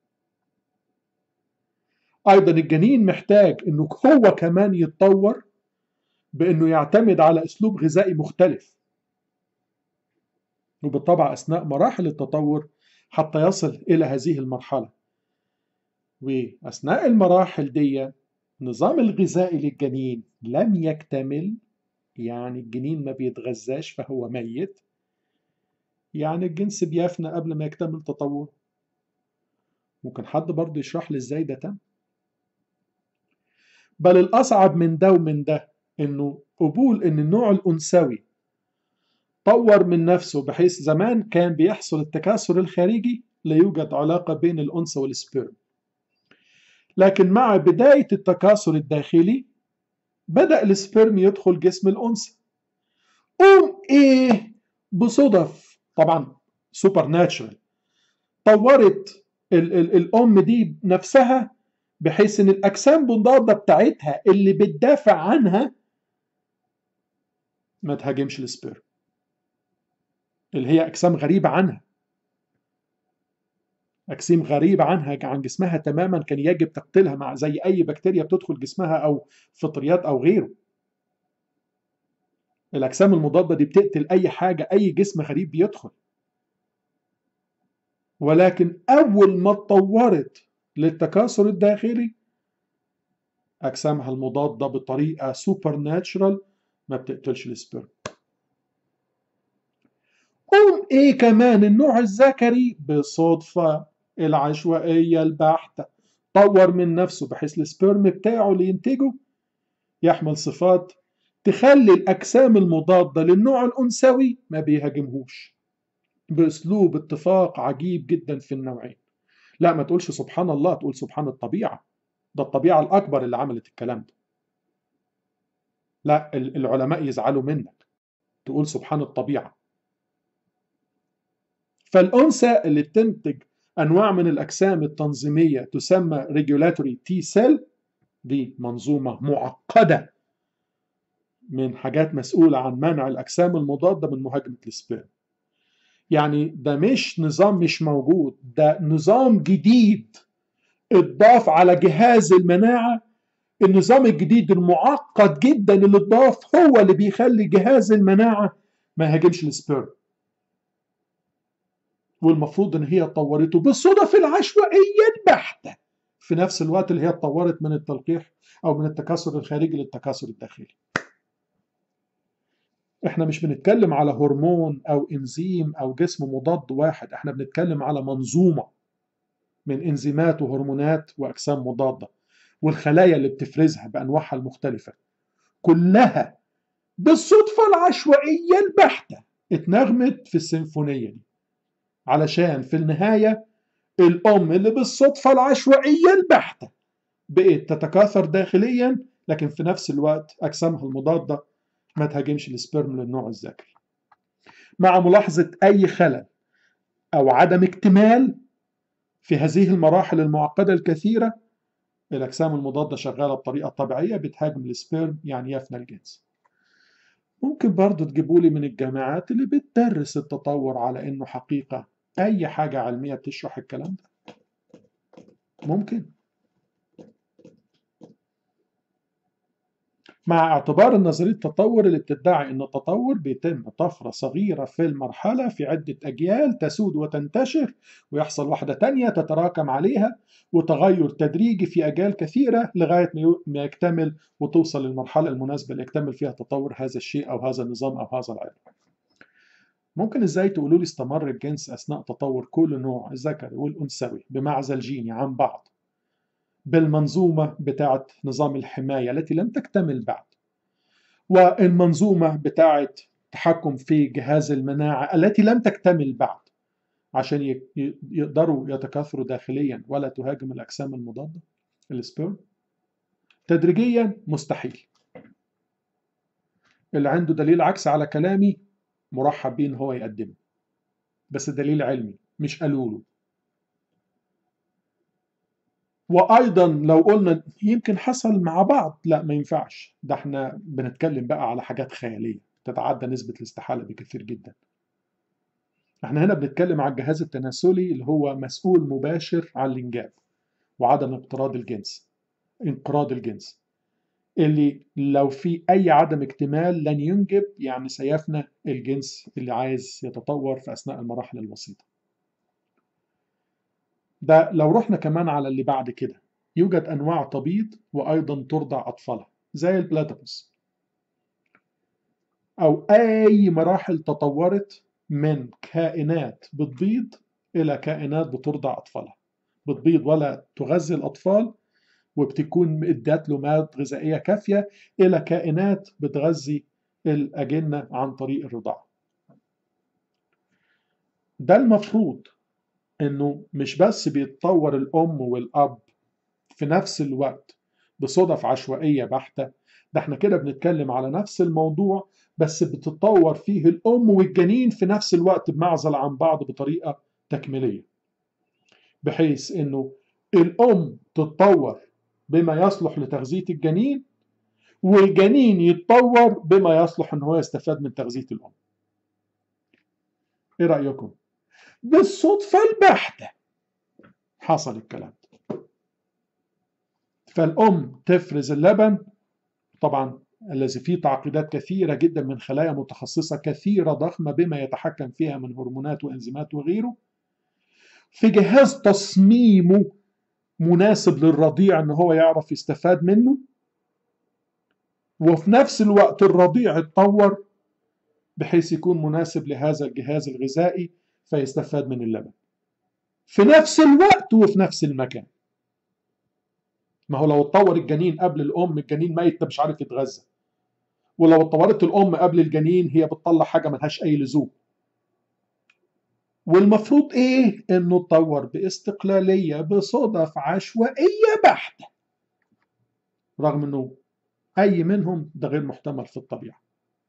أيضا الجنين محتاج إنه هو كمان يتطور بإنه يعتمد على أسلوب غذائي مختلف وبالطبع أثناء مراحل التطور حتى يصل إلى هذه المرحلة وأثناء المراحل دي النظام الغذائي للجنين لم يكتمل يعني الجنين ما بيتغذاش فهو ميت يعني الجنس بيفنى قبل ما يكتمل تطور ممكن حد برضه يشرح لي ازاي ده تم بل الأصعب من ده ومن ده إنه قبول إن النوع الأنثوي طور من نفسه بحيث زمان كان بيحصل التكاثر الخارجي لا يوجد علاقة بين الأنثى والسبيرم لكن مع بداية التكاثر الداخلي بدأ السبرم يدخل جسم الأنثى قوم إيه بصدف طبعا سوبر ناتشرال طورت ال ال الأم دي نفسها بحيث إن الأجسام المضادة بتاعتها اللي بتدافع عنها ما تهاجمش السبرم اللي هي أجسام غريبة عنها أجسام غريبة عنها عن جسمها تماما كان يجب تقتلها مع زي أي بكتيريا بتدخل جسمها أو فطريات أو غيره الأجسام المضادة دي بتقتل أي حاجة أي جسم غريب بيدخل ولكن أول ما اتطورت للتكاثر الداخلي أجسامها المضادة بطريقة سوبر ناتشرال ما بتقتلش السبرم قوم ايه كمان النوع الذكري بصدفة العشوائية البحتة طور من نفسه بحيث السبرم بتاعه اللي ينتجه يحمل صفات تخلي الأجسام المضادة للنوع الأنثوي ما بيهاجمهوش بأسلوب اتفاق عجيب جدا في النوعين لا ما تقولش سبحان الله تقول سبحان الطبيعة ده الطبيعة الأكبر اللي عملت الكلام ده لا العلماء يزعلوا منك تقول سبحان الطبيعة فالأنثى اللي بتنتج أنواع من الأجسام التنظيمية تسمى regulatory T cell دي منظومة معقدة من حاجات مسؤولة عن منع الأجسام المضادة من مهاجمة السبيرم يعني ده مش نظام مش موجود ده نظام جديد اتضاف على جهاز المناعة النظام الجديد المعقد جدا اللي اتضاف هو اللي بيخلي جهاز المناعة ما يهاجمش السبيرم والمفروض ان هي طورته بالصدف العشوائيه البحته في نفس الوقت اللي هي اتطورت من التلقيح او من التكاثر الخارجي للتكاثر الداخلي احنا مش بنتكلم على هرمون او انزيم او جسم مضاد واحد احنا بنتكلم على منظومه من انزيمات وهرمونات واجسام مضاده والخلايا اللي بتفرزها بانواعها المختلفه كلها بالصدفه العشوائيه البحته اتنغمت في السيمفونيه دي علشان في النهاية الأم اللي بالصدفة العشوائية البحتة بقت تتكاثر داخليا لكن في نفس الوقت أجسامها المضادة ما تهاجمش السبرم للنوع الذكري مع ملاحظة أي خلل أو عدم اكتمال في هذه المراحل المعقدة الكثيرة الأجسام المضادة شغالة بطريقة طبيعية بتهاجم السبيرم يعني يفنى الجنس ممكن برضو تجيبوا لي من الجامعات اللي بتدرس التطور على إنه حقيقة أي حاجة علمية تشرح الكلام ده ممكن مع اعتبار نظرية التطور اللي بتدعي أن التطور بيتم طفرة صغيرة في المرحلة في عدة أجيال تسود وتنتشر ويحصل واحدة تانية تتراكم عليها وتغير تدريجي في أجيال كثيرة لغاية ما يكتمل وتوصل للمرحلة المناسبة اللي يكتمل فيها تطور هذا الشيء أو هذا النظام أو هذا العلم ممكن ازاي تقولوا لي استمر الجنس اثناء تطور كل نوع الذكري والانثوي بمعزل جيني عن بعض بالمنظومة بتاعة نظام الحماية التي لم تكتمل بعد والمنظومة بتاعة تحكم في جهاز المناعة التي لم تكتمل بعد عشان يقدروا يتكاثروا داخليا ولا تهاجم الأجسام المضادة السبيرم تدريجيا مستحيل اللي عنده دليل عكس على كلامي مرحب بيه ان هو يقدمه بس دليل علمي مش قالوا له وايضا لو قلنا يمكن حصل مع بعض لا ما ينفعش ده احنا بنتكلم بقى على حاجات خياليه تتعدى نسبه الاستحاله بكثير جدا احنا هنا بنتكلم على الجهاز التناسلي اللي هو مسؤول مباشر عن الانجاب وعدم اقتراض الجنس انقراض الجنس اللي لو في اي عدم اكتمال لن ينجب يعني سيفنى الجنس اللي عايز يتطور في اثناء المراحل الوسيطه ده لو رحنا كمان على اللي بعد كده يوجد أنواع تبيض وأيضا ترضع أطفالها زي البلاتيبوس أو أي مراحل تطورت من كائنات بتبيض إلى كائنات بترضع أطفالها بتبيض ولا تغذي الأطفال وبتكون ادات له مواد غذائية كافية إلى كائنات بتغذي الأجنة عن طريق الرضاعة ده المفروض انه مش بس بيتطور الام والاب في نفس الوقت بصدف عشوائيه بحته ده احنا كده بنتكلم على نفس الموضوع بس بتتطور فيه الام والجنين في نفس الوقت بمعزل عن بعض بطريقه تكميليه بحيث انه الام تتطور بما يصلح لتغذيه الجنين والجنين يتطور بما يصلح ان هو يستفاد من تغذيه الام ايه رايكم بالصدفة البحتة حصل الكلام ده فالأم تفرز اللبن طبعا الذي فيه تعقيدات كثيرة جدا من خلايا متخصصة كثيرة ضخمة بما يتحكم فيها من هرمونات وإنزيمات وغيره في جهاز تصميمه مناسب للرضيع ان هو يعرف يستفاد منه وفي نفس الوقت الرضيع اتطور بحيث يكون مناسب لهذا الجهاز الغذائي فيستفاد من اللبن في نفس الوقت وفي نفس المكان ما هو لو اتطور الجنين قبل الام الجنين ميت ده مش عارف يتغذى ولو اتطورت الام قبل الجنين هي بتطلع حاجه ملهاش اي لزوم والمفروض ايه انه اتطور باستقلاليه بصدف عشوائيه بحته رغم انه اي منهم ده غير محتمل في الطبيعه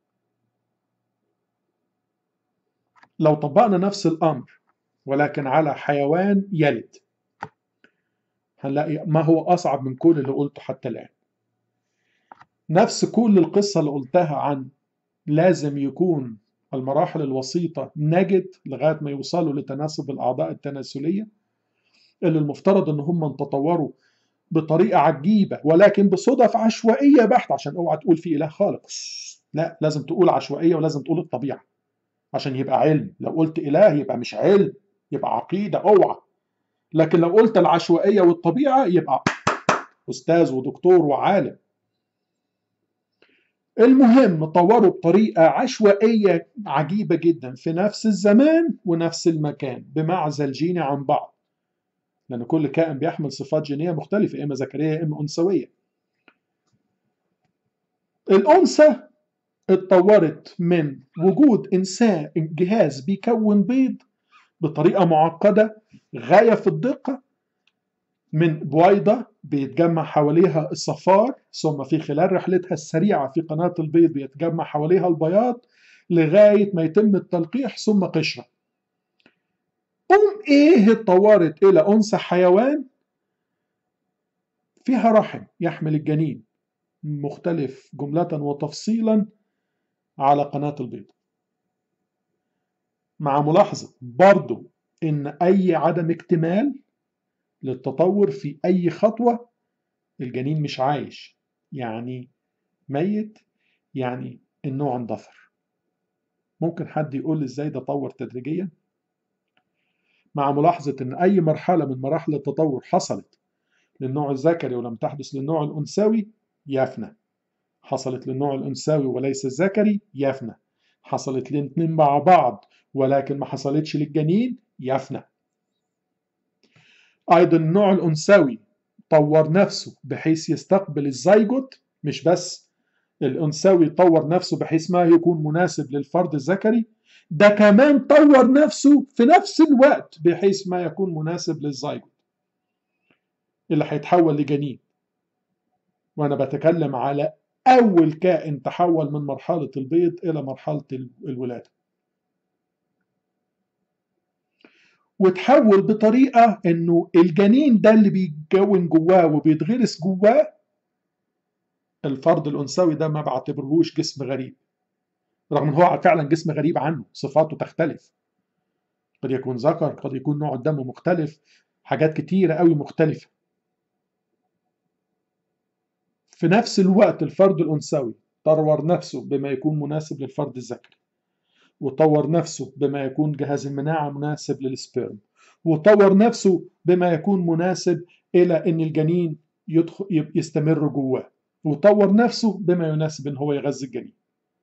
لو طبقنا نفس الأمر ولكن على حيوان يلد هنلاقي ما هو أصعب من كل اللي قلته حتى الآن نفس كل القصة اللي قلتها عن لازم يكون المراحل الوسيطة نجد لغاية ما يوصلوا لتناسب الأعضاء التناسلية اللي المفترض إن هم تطوروا بطريقة عجيبة ولكن بصدف عشوائية بحت عشان اوعى تقول في إله خالق لا لازم تقول عشوائية ولازم تقول الطبيعة عشان يبقى علم لو قلت إله يبقى مش علم يبقى عقيدة اوعى لكن لو قلت العشوائية والطبيعة يبقى أستاذ ودكتور وعالم المهم طوروا بطريقة عشوائية عجيبة جدا في نفس الزمان ونفس المكان بمعزل جيني عن بعض لأن كل كائن بيحمل صفات جينية مختلفة إما ذكرية إما أنثوية الأنثى اتطورت من وجود إنسان جهاز بيكون بيض بطريقة معقدة غاية في الدقة من بويضة بيتجمع حواليها الصفار ثم في خلال رحلتها السريعة في قناة البيض بيتجمع حواليها البياض لغاية ما يتم التلقيح ثم قشرة أم إيه اتطورت إلى أنثى حيوان فيها رحم يحمل الجنين مختلف جملة وتفصيلا على قناة البيض مع ملاحظة برضو إن أي عدم اكتمال للتطور في أي خطوة الجنين مش عايش يعني ميت يعني النوع اندثر ممكن حد يقول لي ازاي ده طور تدريجيا مع ملاحظة ان اي مرحلة من مراحل التطور حصلت للنوع الذكري ولم تحدث للنوع الانثوي يفنى حصلت للنوع الانثوي وليس الذكري يفنى حصلت الاثنين مع بعض ولكن ما حصلتش للجنين يفنى ايضا النوع الانثوي طور نفسه بحيث يستقبل الزيجوت مش بس الانثوي طور نفسه بحيث ما يكون مناسب للفرد الذكري ده كمان طور نفسه في نفس الوقت بحيث ما يكون مناسب للزيجوت اللي هيتحول لجنين وانا بتكلم على اول كائن تحول من مرحله البيض الى مرحله الولاده وتحول بطريقه انه الجنين ده اللي بيتكون جواه وبيتغرس جواه الفرد الانثوي ده ما بعتبرهوش جسم غريب رغم ان هو فعلا جسم غريب عنه صفاته تختلف قد يكون ذكر قد يكون نوع الدم مختلف حاجات كتيره قوي مختلفه في نفس الوقت الفرد الانثوي طور نفسه بما يكون مناسب للفرد الذكري وطور نفسه بما يكون جهاز المناعة مناسب للسبيرم وطور نفسه بما يكون مناسب إلى أن الجنين يدخل يستمر جواه وطور نفسه بما يناسب أن هو يغذي الجنين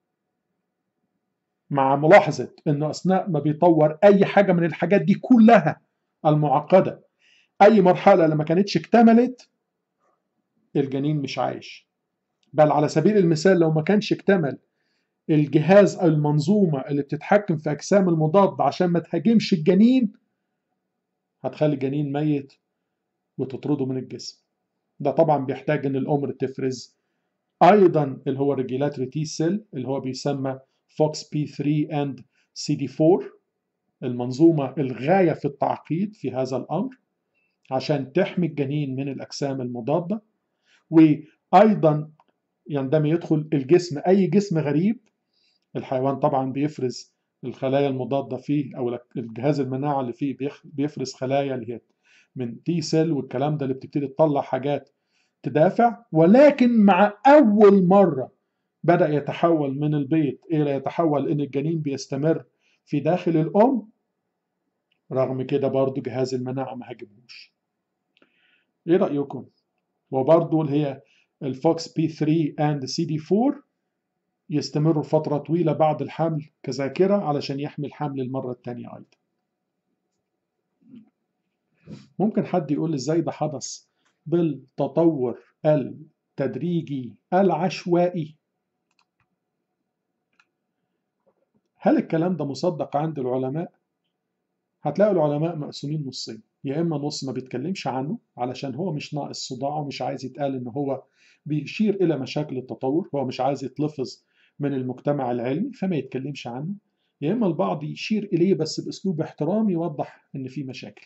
مع ملاحظة أنه أثناء ما بيطور أي حاجة من الحاجات دي كلها المعقدة أي مرحلة لما كانتش اكتملت الجنين مش عايش بل على سبيل المثال لو ما كانش اكتمل الجهاز أو المنظومة اللي بتتحكم في أجسام المضاد عشان ما تهاجمش الجنين هتخلي الجنين ميت وتطرده من الجسم ده طبعا بيحتاج ان الام تفرز ايضا اللي هو ريجيلاتري تي سيل اللي هو بيسمى فوكس بي 3 اند سي دي 4 المنظومه الغايه في التعقيد في هذا الامر عشان تحمي الجنين من الاجسام المضاده وايضا عندما يدخل الجسم اي جسم غريب الحيوان طبعا بيفرز الخلايا المضاده فيه او الجهاز المناعه اللي فيه بيفرز خلايا اللي هي من تي سيل والكلام ده اللي بتبتدي تطلع حاجات تدافع ولكن مع اول مره بدا يتحول من البيض الى يتحول ان الجنين بيستمر في داخل الام رغم كده برضو جهاز المناعه ما هاجمهوش ايه رايكم وبرضو اللي هي الفوكس بي 3 اند سي دي 4 يستمروا فترة طويلة بعد الحمل كذاكرة علشان يحمي الحمل المرة الثانية أيضا ممكن حد يقول ازاي ده حدث بالتطور التدريجي العشوائي هل الكلام ده مصدق عند العلماء؟ هتلاقوا العلماء مقسومين نصين يا اما نص ما بيتكلمش عنه علشان هو مش ناقص صداع ومش عايز يتقال ان هو بيشير الى مشاكل التطور هو مش عايز يتلفظ من المجتمع العلمي فما يتكلمش عنه يا اما البعض يشير اليه بس باسلوب احترام يوضح ان في مشاكل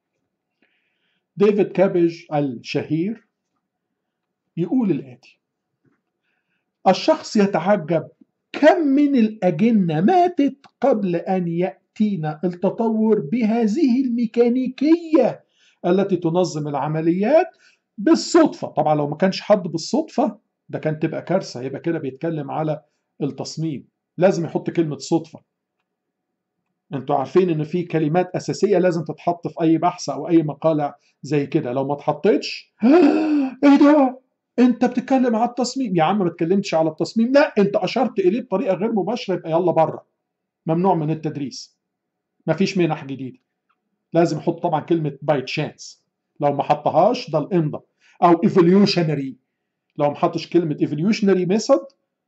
ديفيد كابج الشهير يقول الاتي الشخص يتعجب كم من الاجنه ماتت قبل ان ياتينا التطور بهذه الميكانيكيه التي تنظم العمليات بالصدفه طبعا لو ما كانش حد بالصدفه ده كان تبقى كارثه يبقى كده بيتكلم على التصميم لازم يحط كلمه صدفه انتوا عارفين ان في كلمات اساسيه لازم تتحط في اي بحث او اي مقاله زي كده لو ما اتحطتش ايه ده انت بتتكلم على التصميم يا عم ما اتكلمتش على التصميم لا انت اشرت اليه بطريقه غير مباشره يبقى يلا بره ممنوع من التدريس مفيش منح جديده لازم يحط طبعا كلمه باي تشانس لو ما حطهاش ده الامضه او ايفوليوشنري لو ما حطش كلمه ايفوليوشنري ميثود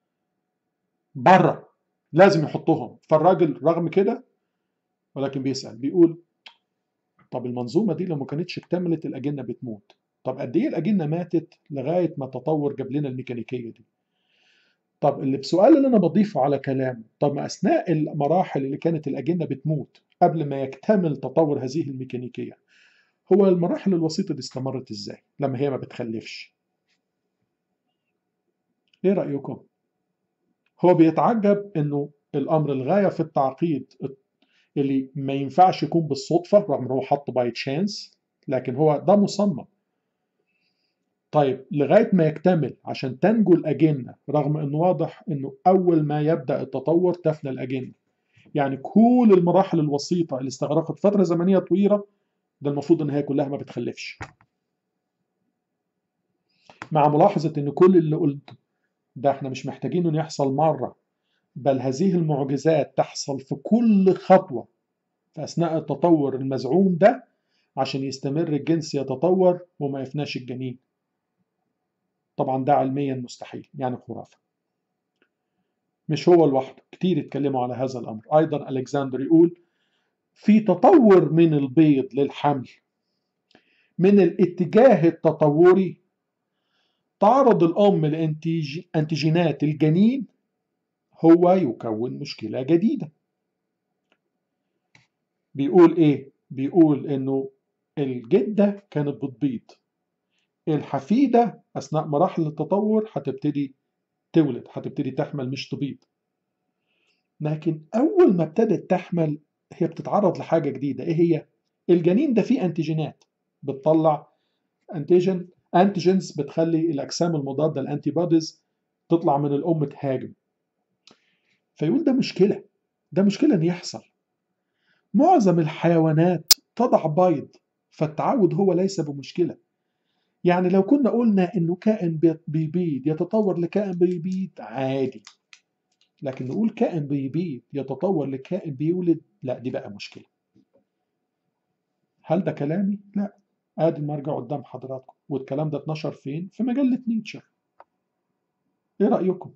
بره لازم يحطهم فالراجل رغم كده ولكن بيسال بيقول طب المنظومه دي لو ما كانتش اكتملت الاجنه بتموت طب قد ايه الاجنه ماتت لغايه ما التطور جاب لنا الميكانيكيه دي طب اللي بسؤال اللي انا بضيفه على كلامه طب ما اثناء المراحل اللي كانت الاجنه بتموت قبل ما يكتمل تطور هذه الميكانيكيه هو المراحل الوسيطه دي استمرت ازاي لما هي ما بتخلفش ايه رايكم هو بيتعجب انه الامر الغايه في التعقيد اللي ما ينفعش يكون بالصدفه رغم ان هو حط باي تشانس لكن هو ده مصمم طيب لغايه ما يكتمل عشان تنجو الاجنه رغم انه واضح انه اول ما يبدا التطور تفنى الاجنه يعني كل المراحل الوسيطه اللي استغرقت فتره زمنيه طويله ده المفروض ان هي كلها ما بتخلفش مع ملاحظه ان كل اللي قلته ده احنا مش محتاجين انه يحصل مره بل هذه المعجزات تحصل في كل خطوه في اثناء التطور المزعوم ده عشان يستمر الجنس يتطور وما يفناش الجنين طبعا ده علميا مستحيل يعني خرافة مش هو لوحده كتير اتكلموا على هذا الأمر أيضا ألكسندر يقول في تطور من البيض للحمل من الاتجاه التطوري تعرض الأم لأنتيجينات الجنين هو يكون مشكلة جديدة بيقول إيه؟ بيقول إنه الجدة كانت بتبيض الحفيدة أثناء مراحل التطور هتبتدي تولد هتبتدي تحمل مش تبيض لكن أول ما ابتدت تحمل هي بتتعرض لحاجة جديدة إيه هي؟ الجنين ده فيه أنتيجينات بتطلع أنتيجين أنتيجينز بتخلي الأجسام المضادة الأنتي بوديز تطلع من الأم تهاجم فيقول ده مشكلة ده مشكلة إن يحصل معظم الحيوانات تضع بيض فالتعود هو ليس بمشكلة يعني لو كنا قلنا انه كائن بيبيض يتطور لكائن بيبيض عادي لكن نقول كائن بيبيض يتطور لكائن بيولد لا دي بقى مشكلة هل ده كلامي؟ لا ادي المرجع قدام حضراتكم والكلام ده اتنشر فين؟ في مجلة نيتشر ايه رأيكم؟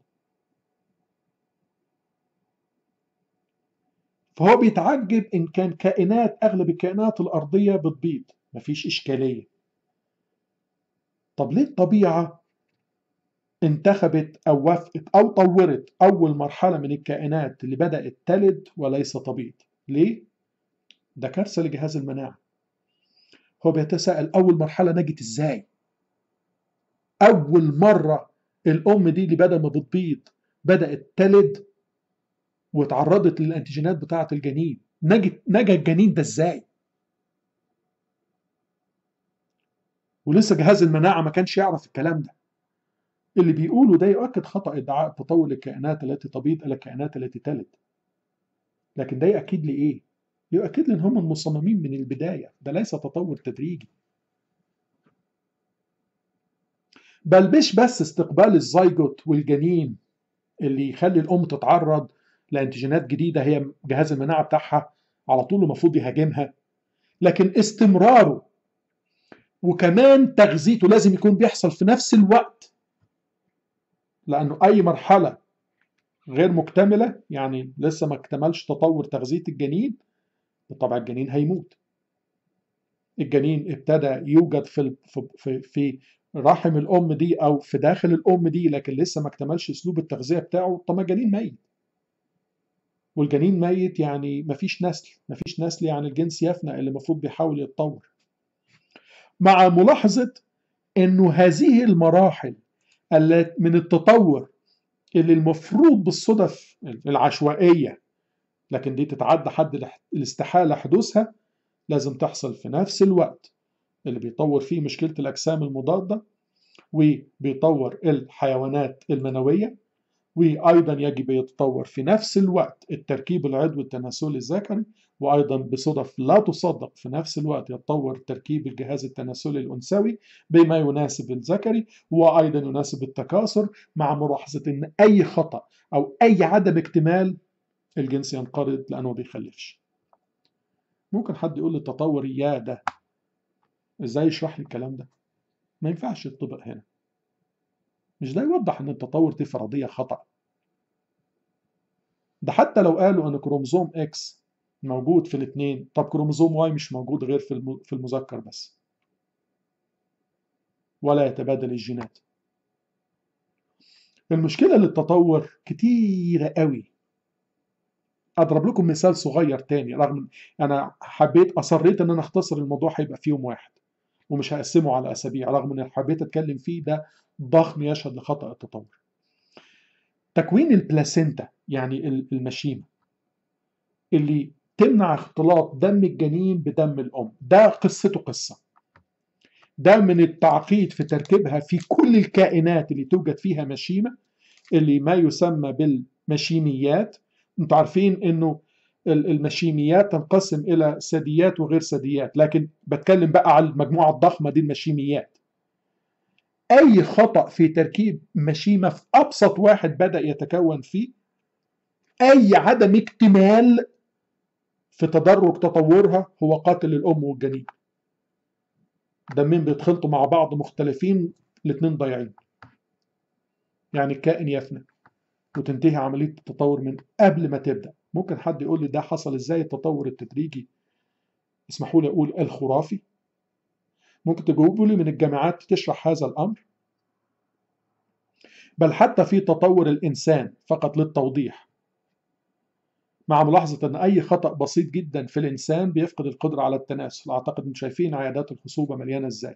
فهو بيتعجب ان كان كائنات اغلب الكائنات الارضية بتبيض مفيش اشكالية طب ليه الطبيعة انتخبت أو وافقت أو طورت أول مرحلة من الكائنات اللي بدأت تلد وليس تبيض ليه؟ ده كارثة لجهاز المناعة هو بيتساءل أول مرحلة نجت إزاي؟ أول مرة الأم دي اللي بدأ ما بتبيض بدأت تلد وتعرضت للأنتيجينات بتاعة الجنين نجت نجا الجنين ده إزاي؟ ولسه جهاز المناعة ما كانش يعرف الكلام ده اللي بيقوله ده يؤكد خطأ ادعاء تطور الكائنات التي تبيض إلى الكائنات التي تلد لكن ده يأكد لي إيه؟ يؤكد لي إن هم مصممين من البداية ده ليس تطور تدريجي بل مش بس استقبال الزيجوت والجنين اللي يخلي الأم تتعرض لأنتيجينات جديدة هي جهاز المناعة بتاعها على طول المفروض يهاجمها لكن استمراره وكمان تغذيته لازم يكون بيحصل في نفس الوقت لأنه أي مرحلة غير مكتملة يعني لسه ما اكتملش تطور تغذية الجنين طبعا الجنين هيموت الجنين ابتدى يوجد في في في رحم الأم دي أو في داخل الأم دي لكن لسه ما اكتملش أسلوب التغذية بتاعه طب ما الجنين ميت والجنين ميت يعني مفيش نسل مفيش نسل يعني الجنس يفنى اللي المفروض بيحاول يتطور مع ملاحظة أنه هذه المراحل من التطور اللي المفروض بالصدف العشوائية لكن دي تتعدى حد الاستحالة حدوثها لازم تحصل في نفس الوقت اللي بيطور فيه مشكلة الأجسام المضادة وبيطور الحيوانات المنوية وأيضا يجب يتطور في نفس الوقت التركيب العضوي التناسلي الذكري وأيضا بصدف لا تصدق في نفس الوقت يتطور تركيب الجهاز التناسلي الأنثوي بما يناسب الذكري وأيضا يناسب التكاثر مع ملاحظة أن أي خطأ أو أي عدم اكتمال الجنس ينقرض لأنه ما بيخلفش ممكن حد يقول لي التطور يا ده ازاي يشرح لي الكلام ده ما ينفعش يطبق هنا مش ده يوضح ان التطور دي فرضيه خطا ده حتى لو قالوا ان كروموزوم اكس موجود في الاثنين طب كروموزوم واي مش موجود غير في في المذكر بس ولا يتبادل الجينات المشكلة للتطور كتيرة قوي اضرب لكم مثال صغير تاني رغم انا حبيت اصريت ان انا اختصر الموضوع هيبقى في يوم واحد ومش هقسمه على اسابيع رغم ان حبيت اتكلم فيه ده ضخم يشهد لخطا التطور تكوين البلاسينتا يعني المشيمه اللي تمنع اختلاط دم الجنين بدم الام ده قصته قصه ده من التعقيد في تركيبها في كل الكائنات اللي توجد فيها مشيمه اللي ما يسمى بالمشيميات انتوا عارفين انه المشيميات تنقسم الى ثدييات وغير ثدييات لكن بتكلم بقى على المجموعه الضخمه دي المشيميات اي خطا في تركيب مشيمه في ابسط واحد بدا يتكون فيه اي عدم اكتمال في تدرج تطورها هو قاتل الام والجنين دمين بيتخلطوا مع بعض مختلفين الاثنين ضايعين يعني الكائن يفنى وتنتهي عملية التطور من قبل ما تبدأ ممكن حد يقول لي ده حصل ازاي التطور التدريجي اسمحوا لي اقول الخرافي ممكن تجاوبوا لي من الجامعات تشرح هذا الامر بل حتى في تطور الانسان فقط للتوضيح مع ملاحظة أن أي خطأ بسيط جدا في الإنسان بيفقد القدرة على التناسل أعتقد أن شايفين عيادات الخصوبة مليانة إزاي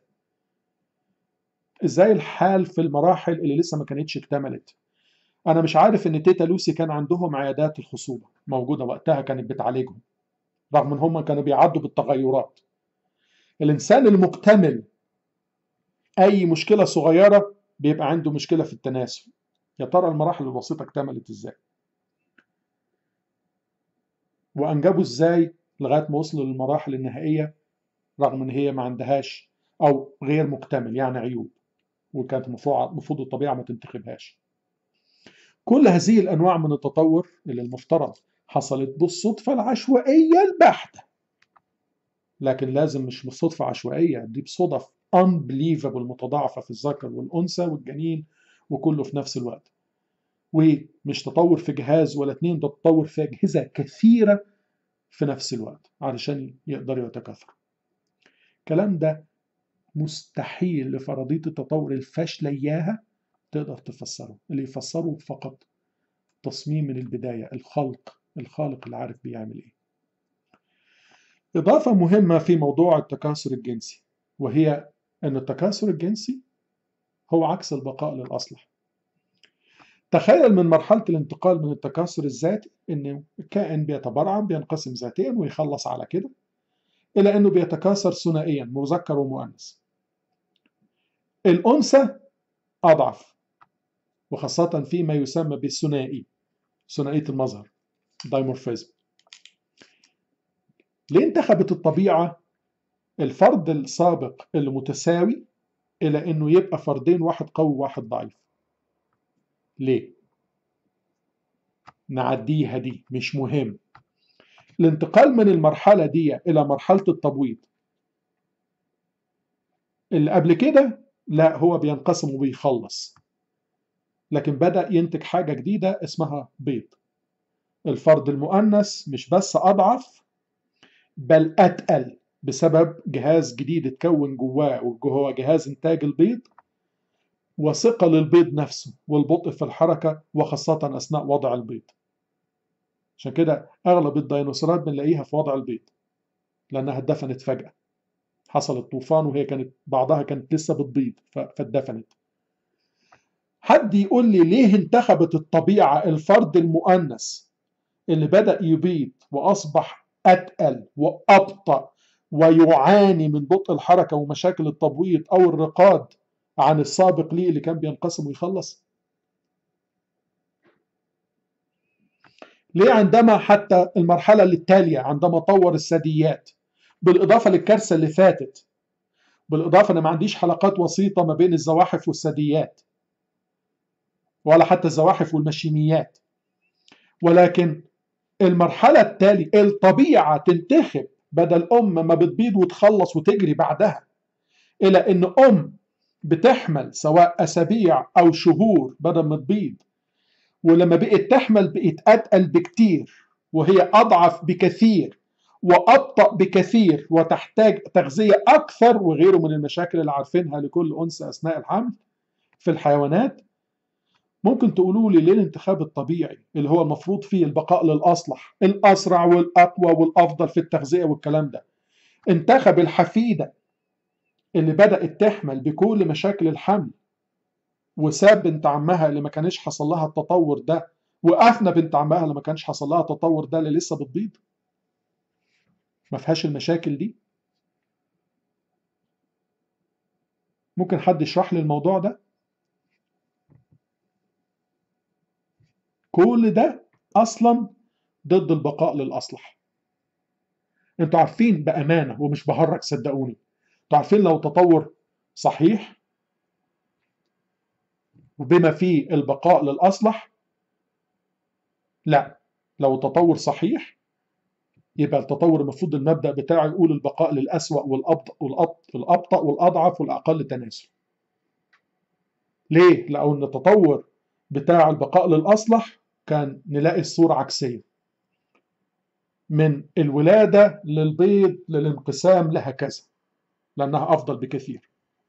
إزاي الحال في المراحل اللي لسه ما كانتش اكتملت انا مش عارف ان تيتا لوسي كان عندهم عيادات الخصوبه موجوده وقتها كانت بتعالجهم رغم ان هم كانوا بيعدوا بالتغيرات الانسان المكتمل اي مشكله صغيره بيبقى عنده مشكله في التناسل يا ترى المراحل البسيطه اكتملت ازاي وانجبوا ازاي لغايه ما وصلوا للمراحل النهائيه رغم ان هي ما عندهاش او غير مكتمل يعني عيوب وكانت المفروض الطبيعه ما تنتخبهاش كل هذه الأنواع من التطور اللي المفترض حصلت بالصدفة العشوائية البحتة لكن لازم مش بالصدفة عشوائية دي بصدف unbelievable متضاعفة في الذكر والأنثى والجنين وكله في نفس الوقت ومش تطور في جهاز ولا اتنين ده تطور في أجهزة كثيرة في نفس الوقت علشان يقدروا يتكاثروا الكلام ده مستحيل لفرضية التطور الفاشلة إياها تقدر تفسره اللي يفسره فقط تصميم من البداية الخلق الخالق اللي عارف بيعمل ايه إضافة مهمة في موضوع التكاثر الجنسي وهي أن التكاثر الجنسي هو عكس البقاء للأصلح تخيل من مرحلة الانتقال من التكاثر الذاتي أن الكائن بيتبرعم بينقسم ذاتيا ويخلص على كده إلى أنه بيتكاثر ثنائيا مذكر ومؤنث الأنثى أضعف وخاصة فيما يسمى بالثنائي ثنائية المظهر دايمورفيزم ليه انتخبت الطبيعة الفرد السابق المتساوي إلى إنه يبقى فردين واحد قوي وواحد ضعيف ليه؟ نعديها دي مش مهم الانتقال من المرحلة دي إلى مرحلة التبويض اللي قبل كده لا هو بينقسم وبيخلص لكن بدأ ينتج حاجة جديدة اسمها بيض الفرد المؤنث مش بس أضعف بل أتقل بسبب جهاز جديد اتكون جواه وهو جهاز إنتاج البيض وثقل البيض نفسه والبطء في الحركة وخاصة أثناء وضع البيض عشان كده أغلب الديناصورات بنلاقيها في وضع البيض لأنها اتدفنت فجأة حصل الطوفان وهي كانت بعضها كانت لسه بتبيض فاتدفنت حد يقول لي ليه انتخبت الطبيعة الفرد المؤنث اللي بدأ يبيض وأصبح أتقل وأبطأ ويعاني من بطء الحركة ومشاكل التبويض أو الرقاد عن السابق ليه اللي كان بينقسم ويخلص ليه عندما حتى المرحلة التالية عندما طور الثدييات بالإضافة للكارثة اللي فاتت بالإضافة أنا ما عنديش حلقات وسيطة ما بين الزواحف والثدييات ولا حتى الزواحف والمشيميات ولكن المرحلة التالية الطبيعة تنتخب بدل أم ما بتبيض وتخلص وتجري بعدها إلى إن أم بتحمل سواء أسابيع أو شهور بدل ما تبيض ولما بقت تحمل بقت أتقل بكتير وهي أضعف بكثير وأبطأ بكثير وتحتاج تغذية أكثر وغيره من المشاكل اللي عارفينها لكل أنثى أثناء الحمل في الحيوانات ممكن تقولوا لي ليه الانتخاب الطبيعي اللي هو المفروض فيه البقاء للأصلح الأسرع والأقوى والأفضل في التغذية والكلام ده انتخب الحفيدة اللي بدأت تحمل بكل مشاكل الحمل وساب بنت عمها اللي ما كانش حصل لها التطور ده وأفنى بنت عمها اللي ما كانش حصل لها التطور ده اللي لسه بتبيض ما فيهاش المشاكل دي ممكن حد يشرح لي الموضوع ده كل ده اصلا ضد البقاء للاصلح انتوا عارفين بامانه ومش بهرج صدقوني انتوا عارفين لو تطور صحيح وبما فيه البقاء للاصلح لا لو تطور صحيح يبقى التطور المفروض المبدا بتاعه يقول البقاء للاسوأ والابطا والابطا والابطا والاضعف والاقل تناسل ليه لان التطور بتاع البقاء للاصلح كان نلاقي الصورة عكسية من الولادة للبيض للانقسام لهكذا لأنها أفضل بكثير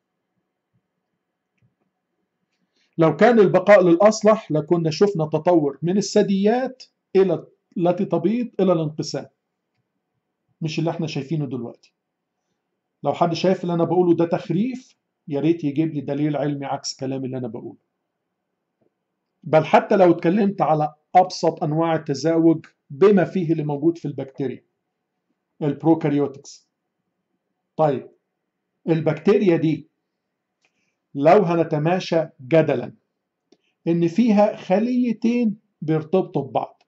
لو كان البقاء للأصلح لكنا شفنا تطور من الثدييات إلى التي تبيض إلى الانقسام مش اللي احنا شايفينه دلوقتي لو حد شايف اللي أنا بقوله ده تخريف يا ريت يجيب لي دليل علمي عكس كلام اللي أنا بقوله بل حتى لو اتكلمت على أبسط أنواع التزاوج بما فيه اللي موجود في البكتيريا البروكاريوتكس طيب البكتيريا دي لو هنتماشى جدلا إن فيها خليتين بيرتبطوا ببعض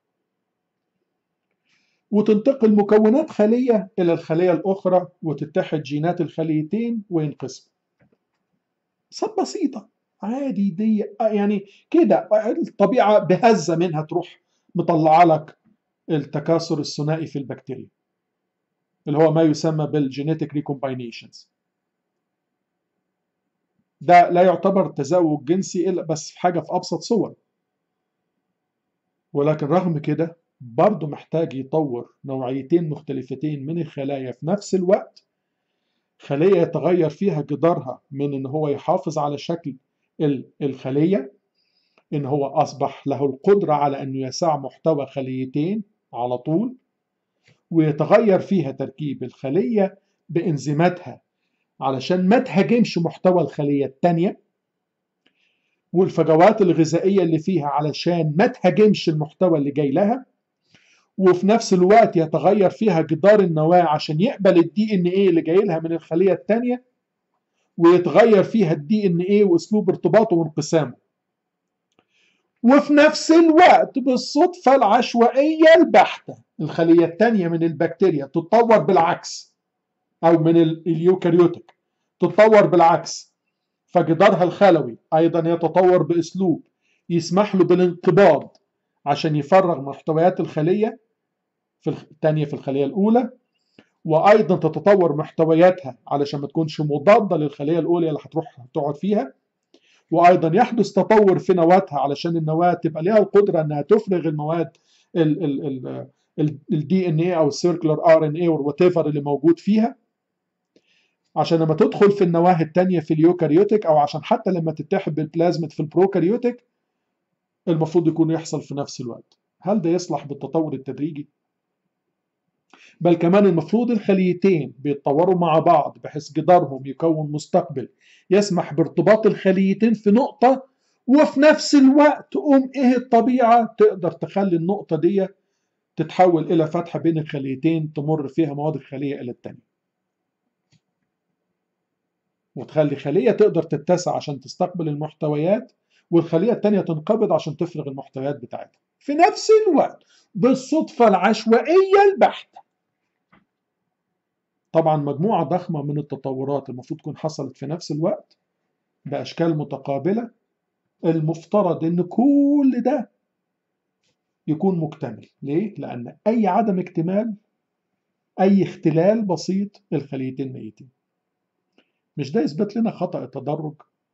وتنتقل مكونات خلية إلى الخلية الأخرى وتتحد جينات الخليتين وينقسموا صد بسيطة عادي دي يعني كده الطبيعة بهزة منها تروح مطلعة لك التكاثر الثنائي في البكتيريا اللي هو ما يسمى بالجينيتك ريكومباينيشنز ده لا يعتبر تزاوج جنسي إلا بس في حاجة في أبسط صور ولكن رغم كده برضه محتاج يطور نوعيتين مختلفتين من الخلايا في نفس الوقت خلية يتغير فيها جدارها من إن هو يحافظ على شكل الخلية إن هو أصبح له القدرة على أنه يسع محتوى خليتين على طول ويتغير فيها تركيب الخلية بإنزيماتها علشان ما تهاجمش محتوى الخلية التانية والفجوات الغذائية اللي فيها علشان ما تهاجمش المحتوى اللي جاي لها وفي نفس الوقت يتغير فيها جدار النواة عشان يقبل الدي ان ايه اللي جاي لها من الخلية التانية ويتغير فيها الدي ان ايه واسلوب ارتباطه وانقسامه وفي نفس الوقت بالصدفة العشوائية البحتة الخلية التانية من البكتيريا تتطور بالعكس أو من اليوكاريوتيك تتطور بالعكس فجدارها الخلوي أيضا يتطور بأسلوب يسمح له بالانقباض عشان يفرغ محتويات الخلية في الثانية في الخلية الأولى وأيضا تتطور محتوياتها علشان ما تكونش مضادة للخلية الأولى اللي هتروح تقعد فيها وايضا يحدث تطور في نواتها علشان النواه تبقى ليها القدره انها تفرغ المواد الدي ان اي او السيركلر ار ان اي او وات ايفر اللي موجود فيها عشان لما تدخل في النواه الثانيه في اليوكاريوتيك او عشان حتى لما تتحد بالبلازميد في البروكاريوتيك المفروض يكون يحصل في نفس الوقت هل ده يصلح بالتطور التدريجي بل كمان المفروض الخليتين بيتطوروا مع بعض بحيث جدارهم يكون مستقبل يسمح بارتباط الخليتين في نقطة وفي نفس الوقت تقوم ايه الطبيعة تقدر تخلي النقطة دي تتحول إلى فتحة بين الخليتين تمر فيها مواد الخلية إلى التانية وتخلي خلية تقدر تتسع عشان تستقبل المحتويات والخلية التانية تنقبض عشان تفرغ المحتويات بتاعتها في نفس الوقت بالصدفة العشوائية البحتة طبعا مجموعة ضخمة من التطورات المفروض تكون حصلت في نفس الوقت بأشكال متقابلة المفترض إن كل ده يكون مكتمل ليه؟ لأن أي عدم اكتمال أي اختلال بسيط الخليتين ميتين مش ده يثبت لنا خطأ التدرج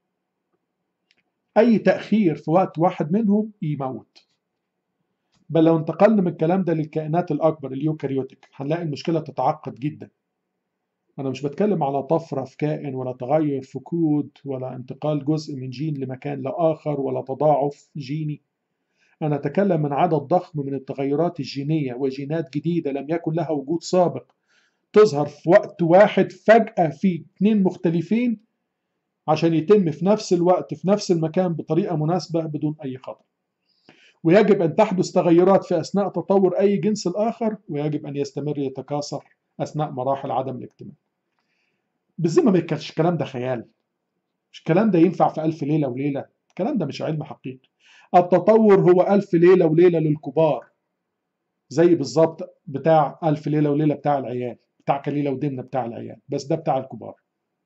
أي تأخير في وقت واحد منهم يموت بل لو انتقلنا من الكلام ده للكائنات الأكبر اليوكاريوتيك هنلاقي المشكلة تتعقد جدا أنا مش بتكلم على طفرة في كائن ولا تغير في كود ولا انتقال جزء من جين لمكان لآخر ولا تضاعف جيني أنا أتكلم من عدد ضخم من التغيرات الجينية وجينات جديدة لم يكن لها وجود سابق تظهر في وقت واحد فجأة في اثنين مختلفين عشان يتم في نفس الوقت في نفس المكان بطريقة مناسبة بدون أي خطأ ويجب أن تحدث تغيرات في أثناء تطور أي جنس الآخر ويجب أن يستمر يتكاثر أثناء مراحل عدم الاكتمال بالذمة ما كانش الكلام ده خيال مش الكلام ده ينفع في ألف ليلة وليلة الكلام ده مش علم حقيقي التطور هو ألف ليلة وليلة للكبار زي بالظبط بتاع ألف ليلة وليلة بتاع العيال بتاع كليلة ودمنة بتاع العيال بس ده بتاع الكبار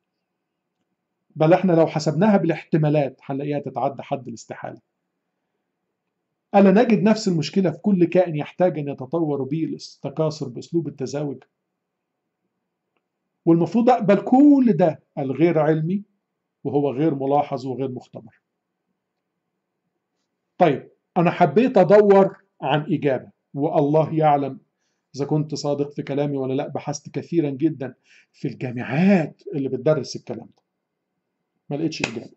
بل احنا لو حسبناها بالاحتمالات هنلاقيها تتعدى حد الاستحالة ألا نجد نفس المشكلة في كل كائن يحتاج أن يتطور به التكاثر بأسلوب التزاوج والمفروض أقبل كل ده الغير علمي وهو غير ملاحظ وغير مختبر طيب أنا حبيت أدور عن إجابة والله يعلم إذا كنت صادق في كلامي ولا لا بحثت كثيرا جدا في الجامعات اللي بتدرس الكلام ده ما لقيتش إجابة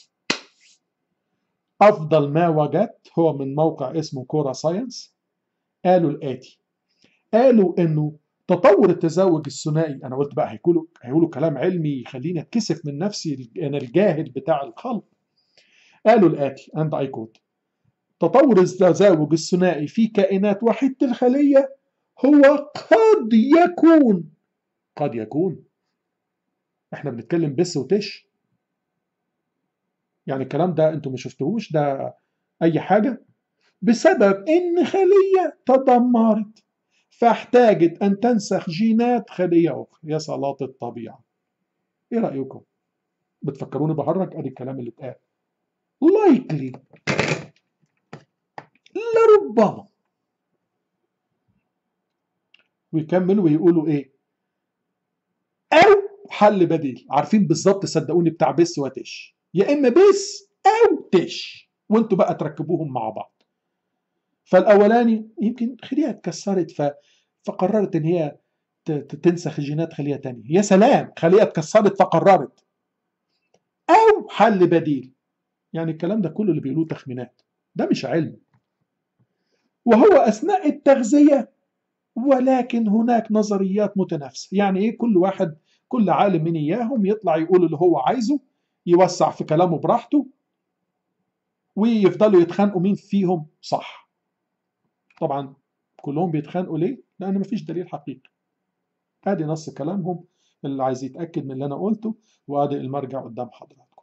أفضل ما وجدت هو من موقع اسمه كورا ساينس قالوا الآتي قالوا إنه تطور التزاوج الثنائي أنا قلت بقى هيقولوا هيقولوا كلام علمي يخليني أتكسف من نفسي أنا الجاهل بتاع الخلق قالوا الآتي أند أي كوت تطور التزاوج الثنائي في كائنات وحيدة الخلية هو قد يكون قد يكون احنا بنتكلم بس وتش يعني الكلام ده انتوا ما شفتوهوش ده اي حاجه بسبب ان خليه تدمرت فاحتاجت ان تنسخ جينات خليه اخرى يا صلاه الطبيعه ايه رايكم بتفكروني بهرج ادي الكلام اللي اتقال لايكلي لربما ويكملوا ويقولوا ايه او حل بديل عارفين بالظبط صدقوني بتاع بس وتش يا اما بس او تش وانتوا بقى تركبوهم مع بعض فالاولاني يمكن خليها اتكسرت ف... فقررت ان هي ت... تنسخ جينات خليه تانية يا سلام خليه اتكسرت فقررت او حل بديل يعني الكلام ده كله اللي بيقولوه تخمينات ده مش علم وهو اثناء التغذيه ولكن هناك نظريات متنافسه يعني ايه كل واحد كل عالم من اياهم يطلع يقول اللي هو عايزه يوسع في كلامه براحته ويفضلوا يتخانقوا مين فيهم صح طبعا كلهم بيتخانقوا ليه لان مفيش دليل حقيقي ادي نص كلامهم اللي عايز يتاكد من اللي انا قلته وادي المرجع قدام حضراتكم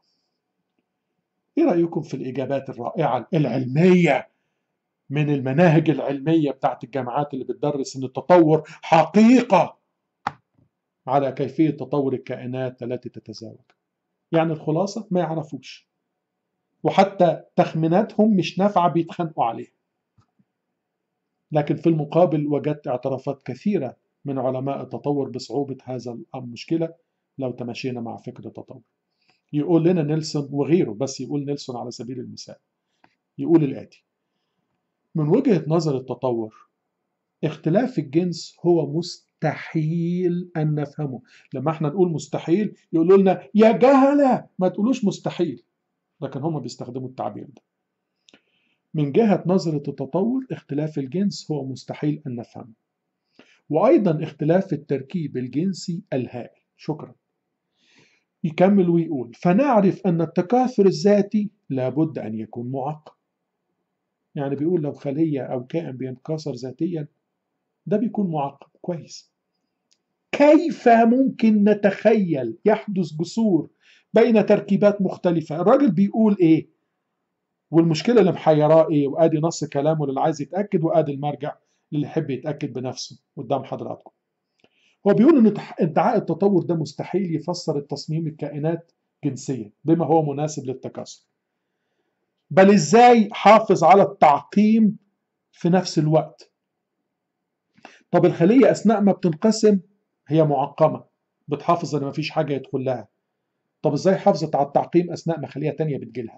ايه رايكم في الاجابات الرائعه العلميه من المناهج العلميه بتاعت الجامعات اللي بتدرس ان التطور حقيقه على كيفيه تطور الكائنات التي تتزاوج يعني الخلاصة ما يعرفوش وحتى تخميناتهم مش نافعة بيتخانقوا عليها لكن في المقابل وجدت اعترافات كثيرة من علماء التطور بصعوبة هذا المشكلة لو تمشينا مع فكرة التطور يقول لنا نيلسون وغيره بس يقول نيلسون على سبيل المثال يقول الآتي من وجهة نظر التطور اختلاف الجنس هو مستحيل أن نفهمه لما احنا نقول مستحيل يقولوا لنا يا جهلة ما تقولوش مستحيل لكن هم بيستخدموا التعبير ده من جهة نظرة التطور اختلاف الجنس هو مستحيل أن نفهمه وأيضا اختلاف التركيب الجنسي الهائل شكرا يكمل ويقول فنعرف أن التكاثر الذاتي لابد أن يكون معقد يعني بيقول لو خلية أو كائن بينكسر ذاتيا ده بيكون معقد كويس كيف ممكن نتخيل يحدث جسور بين تركيبات مختلفة الراجل بيقول ايه والمشكلة اللي محيراه ايه وادي نص كلامه للي عايز يتأكد وادي المرجع للي يحب يتأكد بنفسه قدام حضراتكم هو بيقول ان ادعاء التطور ده مستحيل يفسر التصميم الكائنات جنسيا بما هو مناسب للتكاثر بل ازاي حافظ على التعقيم في نفس الوقت طب الخلية أثناء ما بتنقسم هي معقمة بتحافظ إن مفيش حاجة يدخل لها طب إزاي حافظت على التعقيم أثناء ما خلية تانية بتجيلها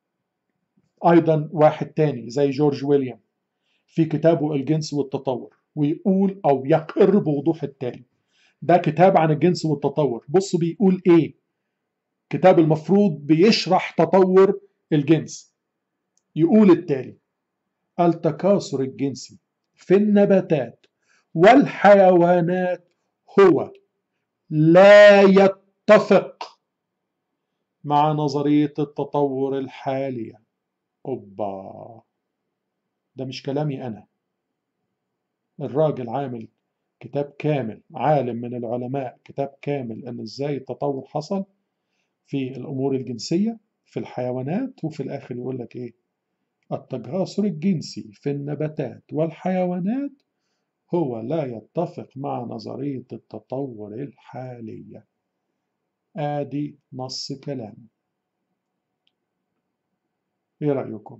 أيضا واحد تاني زي جورج ويليام في كتابه الجنس والتطور ويقول أو يقر بوضوح التالي ده كتاب عن الجنس والتطور بصوا بيقول إيه كتاب المفروض بيشرح تطور الجنس يقول التالي التكاثر الجنسي في النباتات والحيوانات هو لا يتفق مع نظرية التطور الحالية أوبا ده مش كلامي أنا الراجل عامل كتاب كامل عالم من العلماء كتاب كامل أن إزاي التطور حصل في الأمور الجنسية في الحيوانات وفي الآخر يقول لك إيه التجاسر الجنسي في النباتات والحيوانات هو لا يتفق مع نظرية التطور الحالية آدي نص كلام إيه رأيكم؟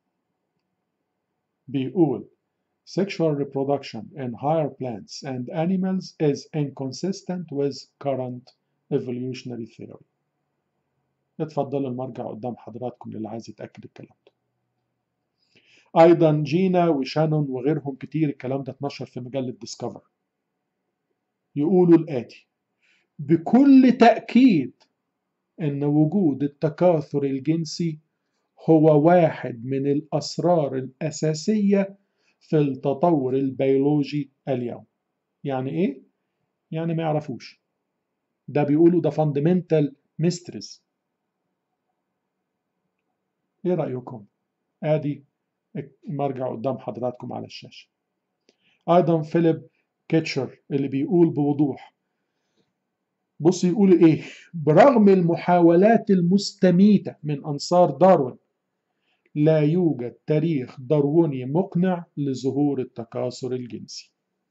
بيقول Sexual reproduction in higher plants and animals is inconsistent with current evolutionary theory. اتفضلوا المرجع قدام حضراتكم للي عايز يتأكد الكلام ده. أيضا جينا وشانون وغيرهم كتير الكلام ده اتنشر في مجلة ديسكفر. يقولوا الآتي: بكل تأكيد إن وجود التكاثر الجنسي هو واحد من الأسرار الأساسية في التطور البيولوجي اليوم. يعني إيه؟ يعني ما يعرفوش. ده بيقولوا ده fundamental mysteries. إيه رأيكم؟ آدي مرجع قدام حضراتكم على الشاشة. أيضا فيليب كيتشر اللي بيقول بوضوح بص يقول إيه؟ برغم المحاولات المستميتة من أنصار داروين لا يوجد تاريخ دارويني مقنع لظهور التكاثر الجنسي.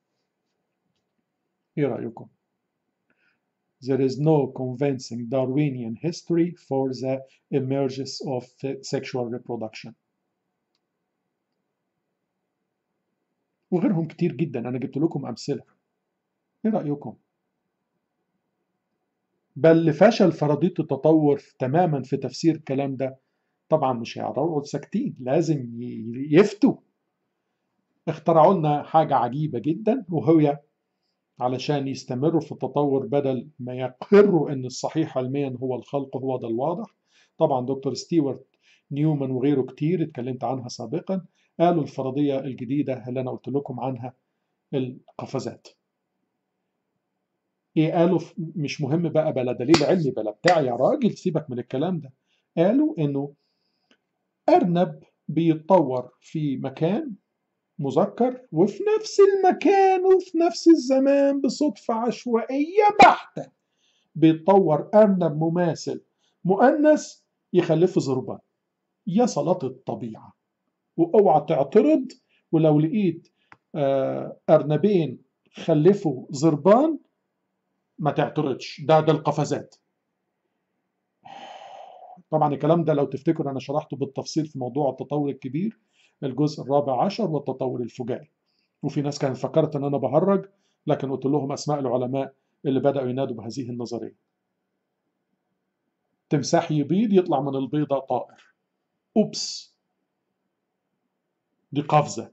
إيه رأيكم؟ There is no convincing Darwinian history for the emergence of sexual reproduction. وغيرهم كتير جدا أنا جبت لكم أمثلة. إيه رأيكم؟ بل لفشل فرضية التطور تماما في تفسير الكلام ده طبعا مش هيقعدوا ساكتين لازم يفتوا اخترعوا لنا حاجة عجيبة جدا وهي علشان يستمروا في التطور بدل ما يقروا ان الصحيح علميا هو الخلق هو ده الواضح طبعا دكتور ستيوارت نيومان وغيره كتير اتكلمت عنها سابقا قالوا الفرضية الجديدة اللي انا قلت لكم عنها القفزات ايه قالوا مش مهم بقى بلا دليل علمي بلا بتاع يا راجل سيبك من الكلام ده قالوا انه ارنب بيتطور في مكان مذكر وفي نفس المكان وفي نفس الزمان بصدفة عشوائية بحتة بيتطور أرنب مماثل مؤنث يخلفه زربان يا صلاة الطبيعة واوعى تعترض ولو لقيت أرنبين خلفوا زربان ما تعترضش ده ده القفزات طبعا الكلام ده لو تفتكروا انا شرحته بالتفصيل في موضوع التطور الكبير الجزء الرابع عشر والتطور الفجائي وفي ناس كانت فكرت ان انا بهرج لكن قلت لهم اسماء العلماء اللي بداوا ينادوا بهذه النظريه تمساح يبيض يطلع من البيضه طائر اوبس دي قفزه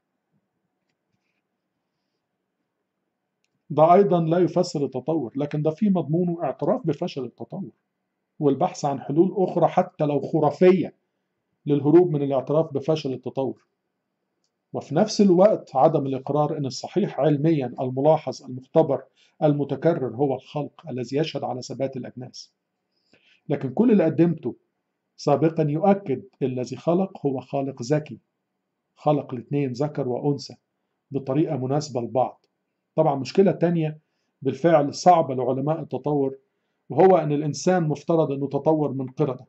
ده ايضا لا يفسر التطور لكن ده في مضمونه اعتراف بفشل التطور والبحث عن حلول اخرى حتى لو خرافيه للهروب من الاعتراف بفشل التطور وفي نفس الوقت عدم الإقرار أن الصحيح علميا الملاحظ المختبر المتكرر هو الخلق الذي يشهد على ثبات الأجناس لكن كل اللي قدمته سابقا يؤكد الذي خلق هو خالق ذكي خلق الاثنين ذكر وأنثى بطريقة مناسبة لبعض طبعا مشكلة تانية بالفعل صعبة لعلماء التطور وهو أن الإنسان مفترض أنه تطور من قردة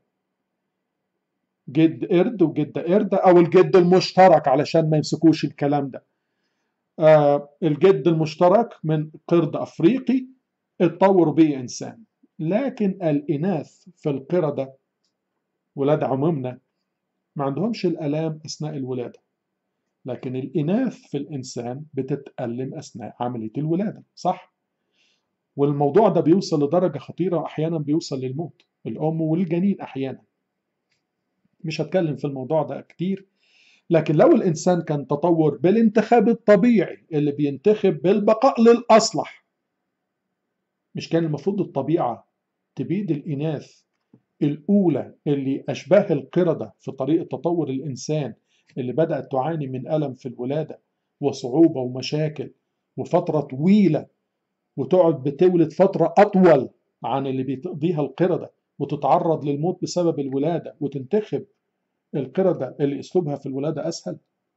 جد قرد وجد قردة أو الجد المشترك علشان ما يمسكوش الكلام ده آه الجد المشترك من قرد أفريقي اتطور به إنسان لكن الإناث في القردة ولاد عمومنا ما عندهمش الآلام أثناء الولادة لكن الإناث في الإنسان بتتألم أثناء عملية الولادة صح؟ والموضوع ده بيوصل لدرجة خطيرة أحيانا بيوصل للموت الأم والجنين أحيانا مش هتكلم في الموضوع ده كتير لكن لو الإنسان كان تطور بالانتخاب الطبيعي اللي بينتخب بالبقاء للأصلح مش كان المفروض الطبيعة تبيد الإناث الأولى اللي أشباه القردة في طريق تطور الإنسان اللي بدأت تعاني من ألم في الولادة وصعوبة ومشاكل وفترة طويلة وتقعد بتولد فترة أطول عن اللي بتقضيها القردة وتتعرض للموت بسبب الولادة وتنتخب القردة اللي أسلوبها في الولادة أسهل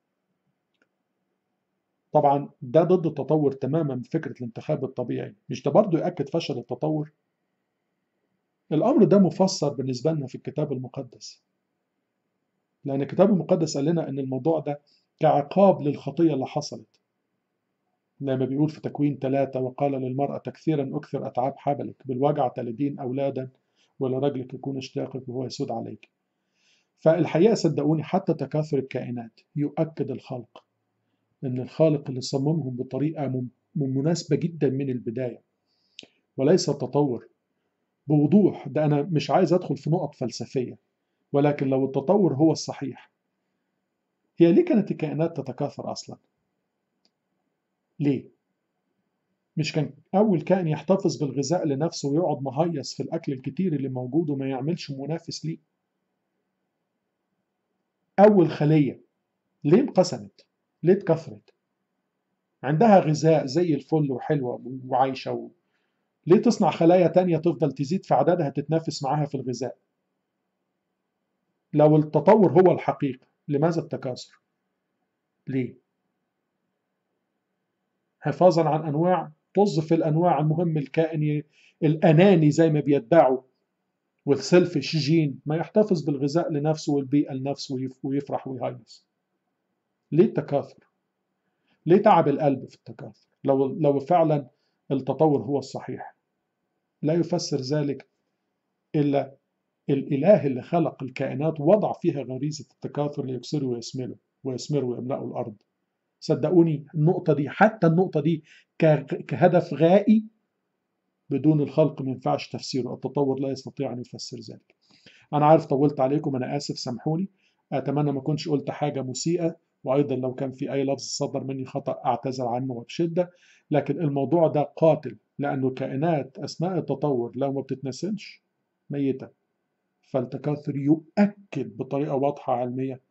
طبعا ده ضد التطور تماما بفكرة الانتخاب الطبيعي مش ده برضه يأكد فشل التطور الأمر ده مفسر بالنسبة لنا في الكتاب المقدس لأن الكتاب المقدس قال لنا أن الموضوع ده كعقاب للخطية اللي حصلت لما بيقول في تكوين ثلاثة وقال للمرأة كثيرا أكثر أتعاب حبلك بالوجع تلدين أولادا ولرجلك يكون اشتاقك وهو يسود عليك فالحقيقة صدقوني حتى تكاثر الكائنات يؤكد الخلق أن الخالق اللي صممهم بطريقة مناسبة جدا من البداية وليس التطور بوضوح ده أنا مش عايز أدخل في نقط فلسفية ولكن لو التطور هو الصحيح هي ليه كانت الكائنات تتكاثر أصلا؟ ليه؟ مش كان أول كائن يحتفظ بالغذاء لنفسه ويقعد مهيص في الأكل الكتير اللي موجود وما يعملش منافس ليه؟ أول خلية ليه انقسمت؟ ليه اتكثرت؟ عندها غذاء زي الفل وحلوة وعايشة و... ليه تصنع خلايا تانية تفضل تزيد في عددها تتنافس معاها في الغذاء؟ لو التطور هو الحقيقة لماذا التكاثر؟ ليه؟ حفاظا عن أنواع طز في الأنواع المهم الكائن الأناني زي ما بيدعوا والسلفش جين ما يحتفظ بالغذاء لنفسه والبيئة لنفسه ويفرح ويهيص ليه التكاثر؟ ليه تعب القلب في التكاثر؟ لو لو فعلا التطور هو الصحيح لا يفسر ذلك إلا الإله اللي خلق الكائنات وضع فيها غريزة التكاثر ليكسروا ويسملوا ويسمروا ويملأوا الأرض صدقوني النقطة دي حتى النقطة دي كهدف غائي بدون الخلق ما ينفعش تفسيره التطور لا يستطيع أن يفسر ذلك أنا عارف طولت عليكم أنا آسف سامحوني أتمنى ما كنتش قلت حاجة مسيئة وأيضا لو كان في أي لفظ صدر مني خطأ أعتذر عنه وبشدة لكن الموضوع ده قاتل لأنه الكائنات أثناء التطور لو ما بتتنسلش ميتة فالتكاثر يؤكد بطريقة واضحة علمية